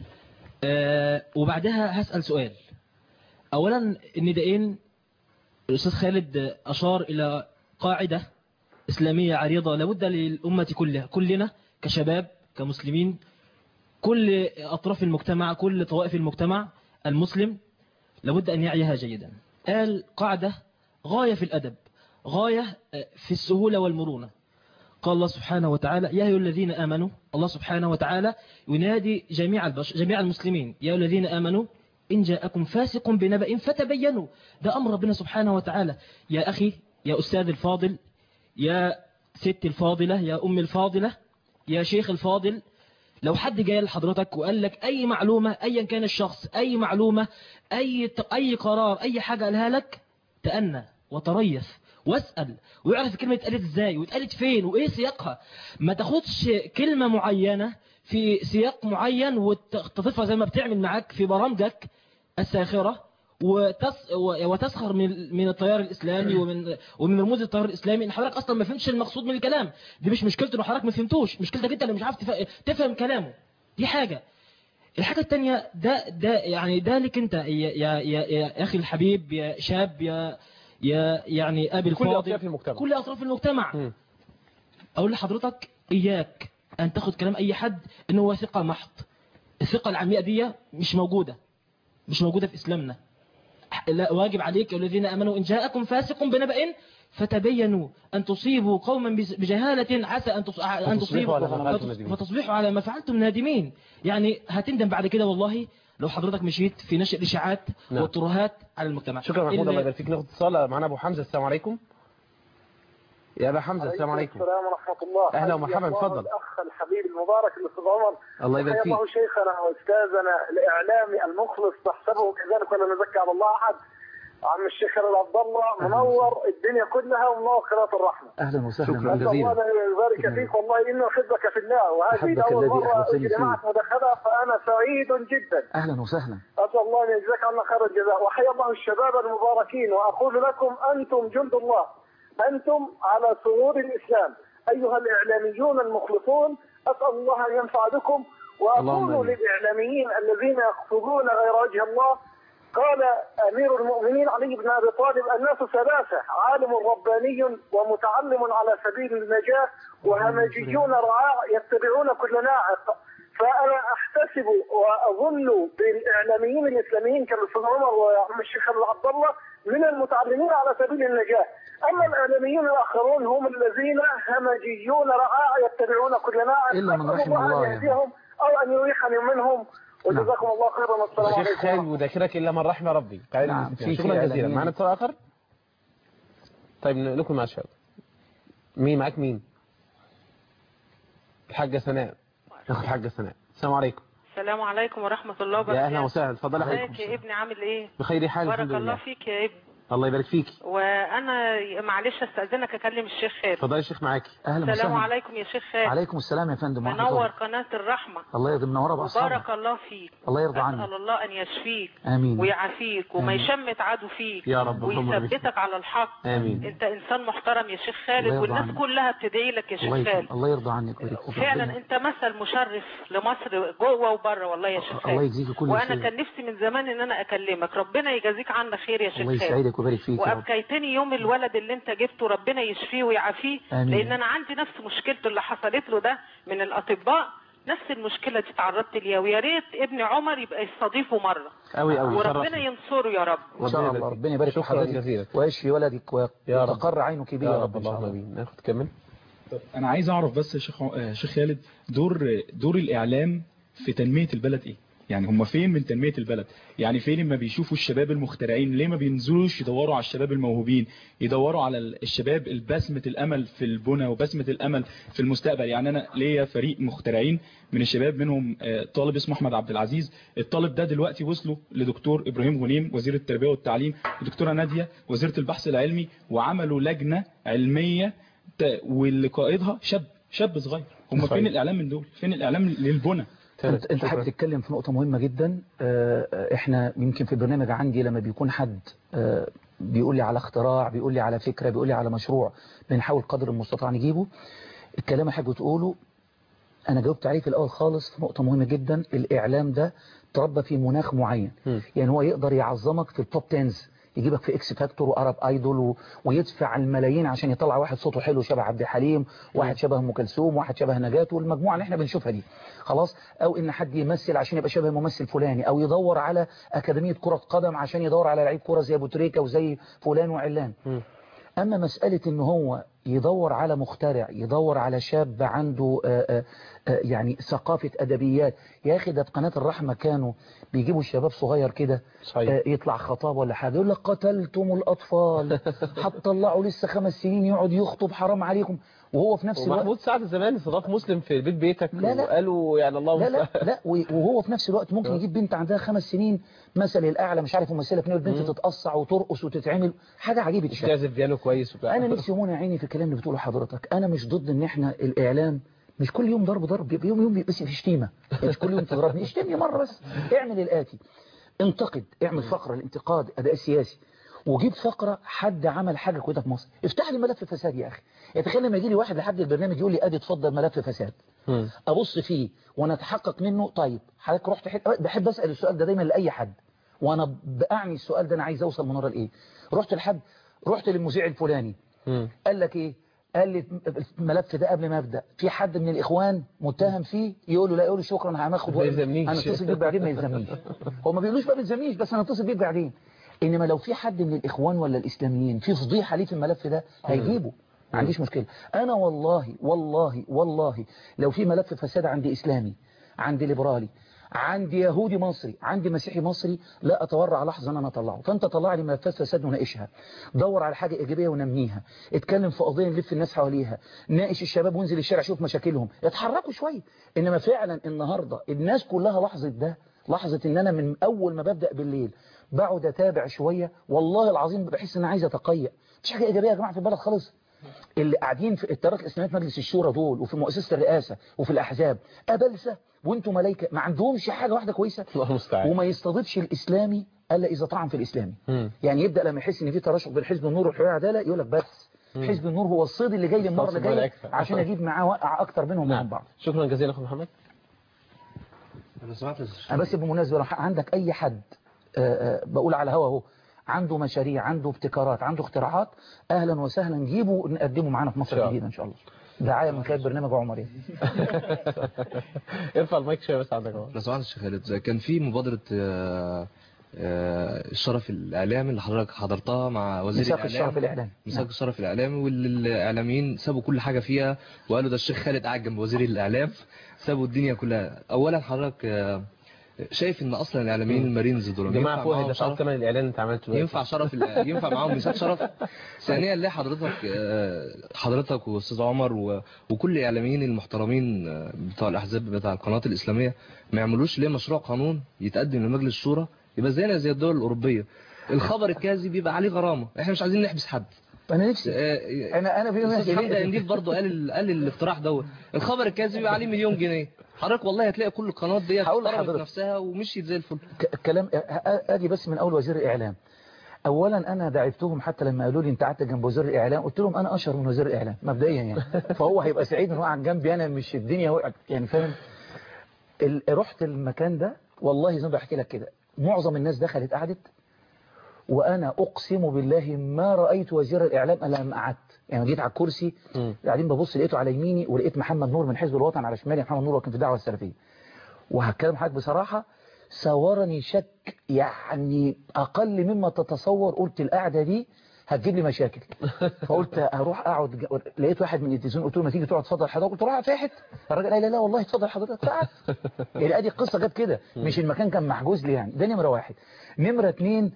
آه، وبعدها هسأل سؤال أولا الندائين الأستاذ خالد أشار إلى قاعدة إسلامية عريضة لابد للأمة كلها كلنا كشباب كمسلمين كل أطراف المجتمع كل طوائف المجتمع المسلم لابد أن يعيها جيدا قال قاعدة غاية في الأدب غاية في السهولة والمرونة قال الله سبحانه وتعالى يا أيها الذين آمنوا الله سبحانه وتعالى ينادي جميع البشر جميع المسلمين يا أيها الذين آمنوا إن جاءكم فاسق بنبأ فتبينوا ده أمر ربنا سبحانه وتعالى يا أخي يا أستاذ الفاضل يا ست الفاضلة يا أم الفاضلة يا شيخ الفاضل لو حد جاي لحضرتك وقال لك أي معلومة أيا كان الشخص أي معلومة أي أي قرار أي حاجة قالها لك تأنى وتريث واسأل ويعرف الكلمة اتقالت ازاي واتقالت فين وايه سياقها ما تاخدش كلمة معينة في سياق معين وتضيفها زي ما بتعمل معاك في برامجك الساخرة وتس وتسخر من من التيار الاسلامي ومن ومن رموز التيار الاسلامي ان حضرتك اصلا ما فهمتش المقصود من الكلام دي مش مشكلته ان حضرتك ما فهمتوش مشكلتك انت اللي مش عارف تف- تفهم كلامه دي حاجة الحاجة التانية ده ده يعني ده لك انت يا يا يا, يا اخي الحبيب يا شاب يا يا يعني ابي كل الفاضل أطياف المجتمع. كل اطراف المجتمع اقول لحضرتك اياك ان تاخد كلام اي حد ان هو ثقة محض الثقة العمياء دي مش موجودة مش موجودة في اسلامنا لا واجب عليك يا الذين امنوا ان جاءكم فاسق بنبأ فتبينوا ان تصيبوا قوما بز- بجهالة عسى ان تص- ان فتصبحوا على ما تصيبوا فعلتم نادمين. فتصبحوا على ما فعلتم نادمين يعني هتندم بعد كده والله لو حضرتك مشيت في نشر الاشاعات نعم. والترهات على المجتمع شكرا محمود إلا- الله يبارك فيك ناخد اتصال معانا ابو حمزه السلام عليكم يا ابا حمزه السلام عليكم السلام ورحمة الله أهلا حيا ومرحبا، الله اتفضل. الأخ الحبيب المبارك الأستاذ عمر الله يبارك حيا فيك الله شيخنا وأستاذنا الإعلامي المخلص نحسبه كذلك ولا نزكي على الله أحد عم الشيخ خالد عبد الله منور الدنيا كلها ومنور قناة الرحمة أهلا وسهلا شكراً أسأل الله أن يبارك فيك والله إني أحبك في الله وهذه أحبك أول الذي مرة أحببتني أجري فيه. معك مداخلة فأنا سعيد جدا أهلا وسهلا أسأل الله أن يجزاك عنا خير الجزاء وحيا الله الشباب المباركين وأقول لكم أنتم جند الله أنتم على سرور الإسلام أيها الإعلاميون المخلصون أسأل الله أن ينفع بكم اللهم وأقول آمين. للإعلاميين الذين يقصدون غير وجه الله قال أمير المؤمنين علي بن أبي طالب الناس ثلاثة عالم رباني ومتعلم على سبيل النجاة وهمجيون رعاع يتبعون كل ناعق فأنا أحتسب وأظن بالإعلاميين الإسلاميين كالأستاذ عمر وعم الشيخ خالد عبد الله من المتعلمين على سبيل النجاة أما الإعلاميين الآخرون هم الذين همجيون رعاع يتبعون كل ناعق إلا من أسأل رحم الله الله أن يعني. يهديهم أو أن يريحني منهم وجزاكم الله خيرا والسلام شيخ عليكم خالد وذاكرك الا من رحم ربي تعالى نعم، نمسك. في- شكرا في جزيلا إعلاميين. معنا اتصال اخر طيب نكمل مع الشباب مين معاك مين الحاجه سناء ناخد الحاجه سناء السلام عليكم السلام عليكم ورحمة الله وبركاته يا اهلا وسهلا اتفضلي يا ازيك حبيبي يا ابني عامل ايه بخير حال بارك الحمد الله لله فيك يا ابني الله يبارك فيك وانا معلش استاذنك اكلم الشيخ خالد اتفضلي يا شيخ معاكي أهلا السلام وسهلا عليكم يا شيخ خالد عليكم السلام يا فندم ورحمة منور الله قناة الرحمة الله يرضي منورة بأصحابك وبارك الله فيك الله يرضى عنك اسال الله ان يشفيك آمين ويعافيك وما آمين. يشمت عدو فيك يا رب اللهم آمين. ويثبتك على الحق آمين. انت انسان محترم يا شيخ خالد الله يرضى والناس عنك. كلها بتدعي لك يا الله شيخ يكرم خالد الله يرضى عنك ويبارك فيك. فعلا ربنا- انت مثل مشرف لمصر جوه وبره والله يا شيخ الله خالد يجزيك كل وانا خير. كان نفسي من زمان ان انا اكلمك ربنا يجازيك عنا خير يا شيخ الله خالد يسعدك ويبارك فيك يا رب وابكيتني يوم الولد اللي انت جبته ربنا يشفيه ويعافيه آمين. لان انا عندي نفس مشكلته اللي حصلت له ده من الاطباء نفس المشكله دي تعرضت ليها ويا ريت ابن عمر يبقى يستضيفه مره قوي قوي وربنا ينصره يا رب إن شاء الله ربنا يبارك في شكرا حضرتك جزيلا ويشفي ولدك يا رب. ويتقر عينك بيه يا يا رب رب إن شاء اللهم الله امين ناخد كمل طب انا عايز اعرف بس يا شيخ آه، شيخ خالد دور دور الاعلام في تنميه البلد ايه يعني هم فين من تنميه البلد يعني فين لما بيشوفوا الشباب المخترعين ليه ما بينزلوش يدوروا على الشباب الموهوبين يدوروا على ال- الشباب البسمه الامل في البنى وبسمه الامل في المستقبل يعني انا ليا فريق مخترعين من الشباب منهم آه، طالب اسمه احمد عبد العزيز الطالب ده دلوقتي وصلوا لدكتور ابراهيم غنيم وزير التربيه والتعليم ودكتوره ناديه وزيره البحث العلمي وعملوا لجنه علميه ت- واللي قائدها شاب شاب صغير هم صحيح. فين الاعلام من دول فين الاعلام للبنى انت انت حابب تتكلم في نقطة مهمة جدا آه، آه، احنا يمكن في البرنامج عندي لما بيكون حد آه، بيقول لي على اختراع بيقول لي على فكرة بيقول لي على مشروع بنحاول قدر المستطاع نجيبه الكلام اللي حضرتك بتقوله انا جاوبت عليه في الاول خالص في نقطه مهمه جدا الاعلام ده تربى في مناخ معين يعني هو يقدر يعظمك في التوب 10 يجيبك في اكس فاكتور وارب ايدول و... ويدفع الملايين عشان يطلع واحد صوته حلو شبه عبد الحليم واحد شبه ام كلثوم واحد شبه نجاة والمجموعه اللي احنا بنشوفها دي خلاص او ان حد يمثل عشان يبقى شبه ممثل فلاني او يدور على اكاديميه كره قدم عشان يدور على لعيب كره زي ابو تريكه وزي فلان وعلان اما مساله ان هو يدور على مخترع يدور على شاب عنده آآ آآ يعني ثقافة أدبيات يا أخي ده في قناة الرحمة كانوا بيجيبوا الشباب صغير كده يطلع خطاب ولا حاجة يقول لك قتلتم الأطفال هتطلعوا لسه خمس سنين يقعد يخطب حرام عليكم وهو في نفس الوقت ومحمود سعد زمان استضاف مسلم في بيت بيتك لا لا وقالوا يعني الله لا لا لا وهو في نفس الوقت ممكن يجيب بنت عندها خمس سنين مثل الأعلى مش عارف ممثلة فين البنت تتقصع وترقص وتتعمل حاجة عجيبة الشكل تعزف بيانو كويس وبقى. أنا نفسي يمونة عيني في الكلام اللي بتقوله حضرتك أنا مش ضد إن إحنا الإعلام مش كل يوم ضرب ضرب يبقى يوم يوم بس في شتيمة مش كل يوم تضربني اشتمني مرة بس اعمل الآتي انتقد اعمل فقرة الانتقاد أداء السياسي وجيب فقرة حد عمل حاجة كويسة في مصر افتح لي ملف فساد يا أخي يتخيل لما يجي لي واحد لحد البرنامج يقول لي ادي اتفضل ملف فساد ابص فيه وانا اتحقق منه طيب حضرتك رحت حت... بحب اسال السؤال ده دايما لاي حد وانا باعني السؤال ده انا عايز اوصل من ورا لايه رحت لحد رحت للمذيع الفلاني قال لك ايه قال لي الملف ده قبل ما ابدا في حد من الاخوان متهم فيه يقول له لا يقول له شكرا هناخد ما يلزمنيش انا اتصل بيك بعدين ما يلزمنيش هو ما بيقولوش بقى ما يلزمنيش بس انا اتصل بيك بعدين انما لو في حد من الاخوان ولا الاسلاميين في فضيحه ليه في الملف ده هيجيبه ما عنديش مشكله انا والله والله والله لو في ملف فساد عندي اسلامي عندي ليبرالي عندي يهودي مصري عندي مسيحي مصري لا اتورع لحظه ان انا اطلعه فانت طلع لي ملفات فساد وناقشها دور على حاجه ايجابيه ونميها اتكلم في قضيه نلف الناس حواليها ناقش الشباب وانزل الشارع شوف مشاكلهم اتحركوا شويه انما فعلا النهارده الناس كلها لحظه ده لحظه ان انا من اول ما ببدا بالليل بقعد اتابع شويه والله العظيم بحس ان انا عايز اتقيأ مفيش حاجه ايجابيه يا جماعه في البلد خالص اللي قاعدين في التيارات الاسلاميه في مجلس الشورى دول وفي مؤسسه الرئاسه وفي الاحزاب ابلسه وانتم ملائكه ما عندهمش حاجه واحده كويسه الله المستعان وما يستضيفش الاسلامي الا اذا طعن في الاسلامي يعني يبدا لما يحس ان في تراشق بين حزب النور والحريه والعداله يقول لك بس حزب النور هو الصيد اللي جاي لي المره اللي جايه عشان اجيب معاه وقع اكتر منهم من بعض شكرا جزيلا اخو محمد انا سمعت انا بس بالمناسبه لو عندك اي حد آآ آآ بقول على هوا اهو عنده مشاريع عنده ابتكارات عنده اختراعات اهلا وسهلا جيبه نقدمه معانا في مصر الجديده ان شاء الله دعايه من خلال برنامج عمر يعني ارفع المايك شويه بس عندك لو سمحت يا شيخ خالد كان في مبادره الشرف الاعلامي اللي حضرتك حضرتها مع وزير مساق الاعلام الشرف الاعلامي مساق الشرف الاعلامي والاعلاميين سابوا كل حاجه فيها وقالوا ده الشيخ خالد قاعد جنب وزير الاعلام سابوا الدنيا كلها اولا حضرتك شايف ان اصلا الاعلاميين المارينز دول جماعه فوق دفعوا ثمن الاعلان انت عملته ينفع شرف ينفع معاهم ميثاق شرف ثانيا ليه حضرتك حضرتك واستاذ عمر و... وكل الاعلاميين المحترمين بتوع الاحزاب بتاع القنوات الاسلاميه ما يعملوش ليه مشروع قانون يتقدم لمجلس الشورى يبقى زينا زي الدول الاوروبيه الخبر الكاذب يبقى عليه غرامه احنا مش عايزين نحبس حد انا نفسي آه انا انا في استاذ حمدي انديل برضه قال قال الاقتراح دوت الخبر الكاذب يبقى عليه مليون جنيه حضرتك والله هتلاقي كل القنوات ديت احترمت نفسها ومشيت زي الفل كلام ادي بس من اول وزير الاعلام اولا انا دعيتهم حتى لما قالوا لي انت قعدت جنب وزير الاعلام قلت لهم انا اشهر من وزير الاعلام مبدئيا يعني فهو هيبقى سعيد ان هو قاعد جنبي انا مش الدنيا وقعت يعني فاهم رحت المكان ده والله زي ما بحكي لك كده معظم الناس دخلت قعدت وانا اقسم بالله ما رايت وزير الاعلام الا لما قعدت يعني جيت على الكرسي قاعدين ببص لقيته على يميني ولقيت محمد نور من حزب الوطن على شمالي محمد نور كان في الدعوه السلفيه وهتكلم حضرتك بصراحه صورني شك يعني اقل مما تتصور قلت القعده دي هتجيب لي مشاكل فقلت اروح اقعد لقيت واحد من التلفزيون قلت له ما تيجي تقعد اتفضل حضرتك قلت له روح فاحت الراجل قال لا لا والله اتفضل حضرتك فقعدت يعني ادي القصه جت كده مش المكان كان محجوز لي يعني ده نمره واحد نمره اثنين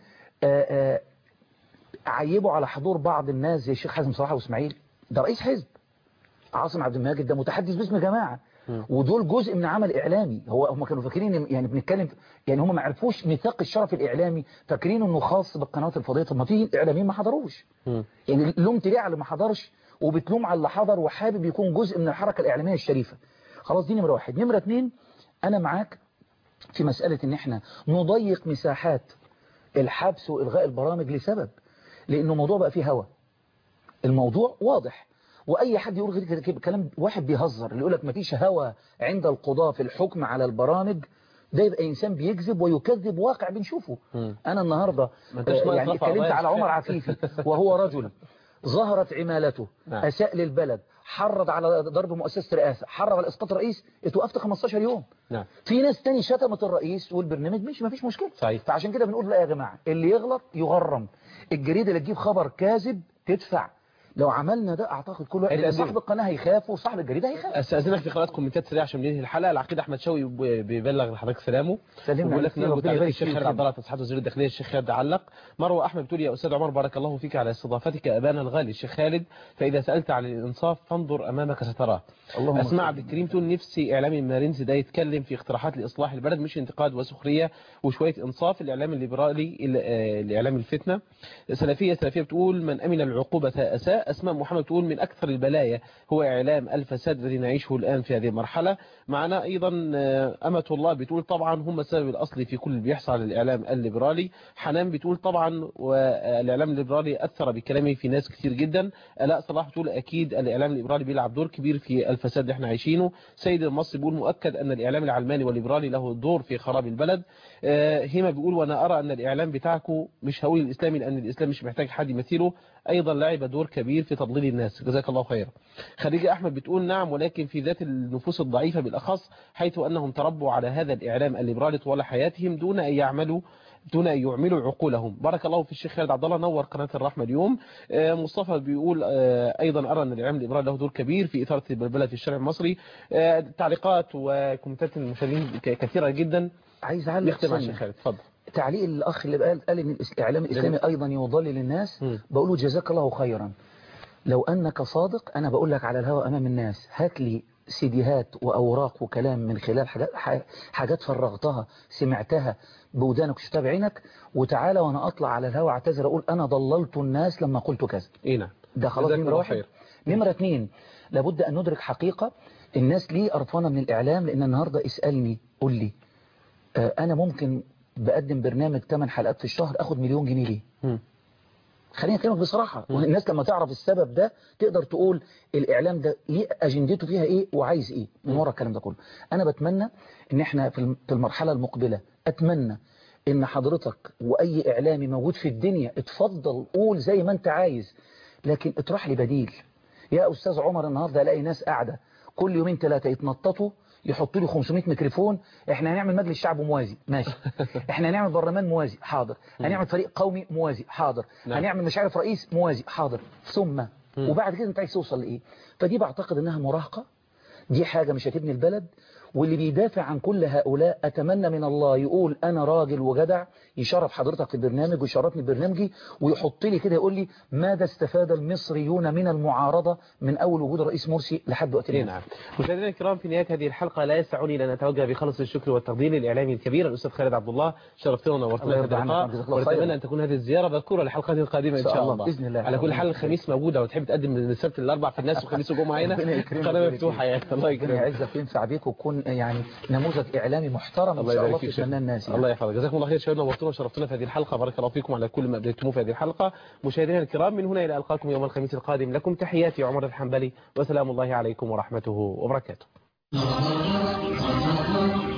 عيبوا على حضور بعض الناس زي الشيخ حازم صلاح واسماعيل ده رئيس حزب عاصم عبد الماجد ده متحدث باسم جماعه ودول جزء من عمل اعلامي هو هم كانوا فاكرين يعني بنتكلم يعني هم ما عرفوش ميثاق الشرف الاعلامي فاكرين انه خاص بالقنوات الفضائيه طب ما في اعلاميين ما حضروش يعني لومت ليه على اللي ما حضرش وبتلوم على اللي حضر وحابب يكون جزء من الحركه الاعلاميه الشريفه خلاص دي نمره واحد نمره اثنين انا معاك في مساله ان احنا نضيق مساحات الحبس والغاء البرامج لسبب لانه الموضوع بقى فيه هوا الموضوع واضح واي حد يقول غير كده كلام واحد بيهزر اللي يقول لك مفيش هوى عند القضاة في الحكم على البرامج ده يبقى انسان بيكذب ويكذب واقع بنشوفه انا النهارده ما انتش ناقص يعني رفع اتكلمت قضايا على عمر شكاية. عفيفي وهو رجل ظهرت عمالته نعم. اساء للبلد حرض على ضرب مؤسسه رئاسه حرض على اسقاط رئيس اتوقفت 15 يوم نعم في ناس تاني شتمت الرئيس والبرنامج مش مفيش مشكله صحيح. فعشان كده بنقول لا يا جماعه اللي يغلط يغرم الجريده اللي تجيب خبر كاذب تدفع لو عملنا ده اعتقد كل واحد هيتقدم. لأن صاحب القناه هيخاف وصاحب الجريده هيخاف استاذنك في قراءه كومنتات سريعه عشان ننهي الحلقه العقيد احمد شوقي ب- بيبلغ لحضرتك سلامه سلمنا وبيقول لك عليك، نرجو ربنا تعليق يبارك الشيخ فيك خالد يا عبد الله تصحيح وزير الداخليه الشيخ خالد علق مروه احمد بتقول يا استاذ عمر بارك الله فيك على استضافتك ابانا الغالي الشيخ خالد فاذا سالت عن الانصاف فانظر امامك ستراه اللهم اسماء صل. عبد الكريم تقول نفسي اعلامي مارينز ده يتكلم في اقتراحات لاصلاح البلد مش انتقاد وسخريه وشويه انصاف الاعلام الليبرالي ال- آه، الاعلام الفتنه سلفيه سلفيه بتقول من امن العقوبه اساء اسماء محمد تقول من اكثر البلايا هو اعلام الفساد الذي نعيشه الان في هذه المرحله معنا ايضا آه، امه الله بتقول طبعا هم السبب الاصلي في كل اللي بيحصل على الاعلام الليبرالي حنان بتقول طبعا والاعلام الليبرالي اثر بكلامه في ناس كتير جدا الاء صلاح بتقول اكيد الاعلام الليبرالي بيلعب دور كبير في الفساد اللي احنا عايشينه سيد المصري بيقول مؤكد ان الاعلام العلماني والليبرالي له دور في خراب البلد آه، هيما بيقول وانا ارى ان الاعلام بتاعكم مش هقول الاسلامي لان الاسلام مش محتاج حد يمثله ايضا لعب دور كبير في تضليل الناس جزاك الله خيرا خديجه احمد بتقول نعم ولكن في ذات النفوس الضعيفه بالاخص حيث انهم تربوا على هذا الاعلام الليبرالي طوال حياتهم دون ان يعملوا دون أن يعملوا عقولهم بارك الله في الشيخ خالد عبد الله نور قناة الرحمة اليوم آه، مصطفى بيقول آه، أيضا أرى أن الإعلام الليبرالي له دور كبير في إثارة البلبلة في الشارع المصري آه، تعليقات وكومنتات المشاهدين ك- كثيرة جدا عايز اعلق نختم مع ثانية. الشيخ خالد اتفضل تعليق الاخ اللي قال قال ان الإس- الاعلام الاسلامي ايضا يضلل الناس بقول له جزاك الله خيرا لو انك صادق انا بقول لك على الهواء امام الناس هات لي سيديهات واوراق وكلام من خلال حاجات ح- حاجات فرغتها سمعتها بودانك وشفتها بعينك وتعالى وانا اطلع على الهواء اعتذر اقول انا ضللت الناس لما قلت كذا ايه نعم ده خلاص جزاك نمرة الله واحد خير. نمرة اتنين لابد أن ندرك حقيقة الناس ليه قرفانة من الإعلام لأن النهاردة اسألني قول لي آه، أنا ممكن بقدم برنامج 8 حلقات في الشهر أخد مليون جنيه ليه مم. خليني أكلمك بصراحة والناس لما تعرف السبب ده تقدر تقول الإعلام ده ليه أجندته فيها إيه وعايز إيه من ورا الكلام ده كله أنا بتمنى إن إحنا في الم- في المرحلة المقبلة أتمنى إن حضرتك وأي إعلامي موجود في الدنيا اتفضل قول زي ما أنت عايز لكن اطرح لي بديل يا أستاذ عمر النهاردة ألاقي ناس قاعدة كل يومين ثلاثة يتنططوا يحطوا لي 500 ميكروفون احنا هنعمل مجلس شعب موازي ماشي احنا هنعمل برلمان موازي حاضر هنعمل فريق قومي موازي حاضر نعم. هنعمل مش عارف رئيس موازي حاضر ثم وبعد كده انت عايز توصل لايه فدي بعتقد انها مراهقة دي حاجة مش هتبني البلد واللي بيدافع عن كل هؤلاء أتمنى من الله يقول أنا راجل وجدع يشرف حضرتك في البرنامج ويشرفني ببرنامجي ويحط لي كده يقول لي ماذا استفاد المصريون من المعارضة من أول وجود الرئيس مرسي لحد وقتنا إيه نعم مشاهدينا الكرام في نهاية هذه الحلقة لا يسعني لأن أتوجه بخلص الشكر والتقدير للإعلامي الكبير الأستاذ خالد عبد الله شرفتنا ونورتنا الله في يرضى هذا عنك، اللقاء جزاك الله خير. ونتمنى أن تكون هذه الزيارة مذكورة لحلقات قادمة إن شاء الله بإذن الله. على كل حال الخميس موجودة وتحب تقدم من السبت للأربع في الناس وخميس وجمعة هنا ربنا يكرمك قناة ويبارك مفتوحة فيك. يعني الله ربنا يكرمك يعزك وينفع بيك وتكون يعني نموذج إعلامي محترم إن شاء الله فيك تتمنى الناس يعني. الله يحفظك جزاكم الله خير شبابنا نورتونا وشرفتونا في هذه الحلقة بارك الله فيكم على كل ما أبديتموه في هذه الحلقة مشاهدينا الكرام من هنا إلى ألقاكم يوم الخميس القادم لكم تحياتي عمر الحنبلي وسلام الله عليكم ورحمته وبركاته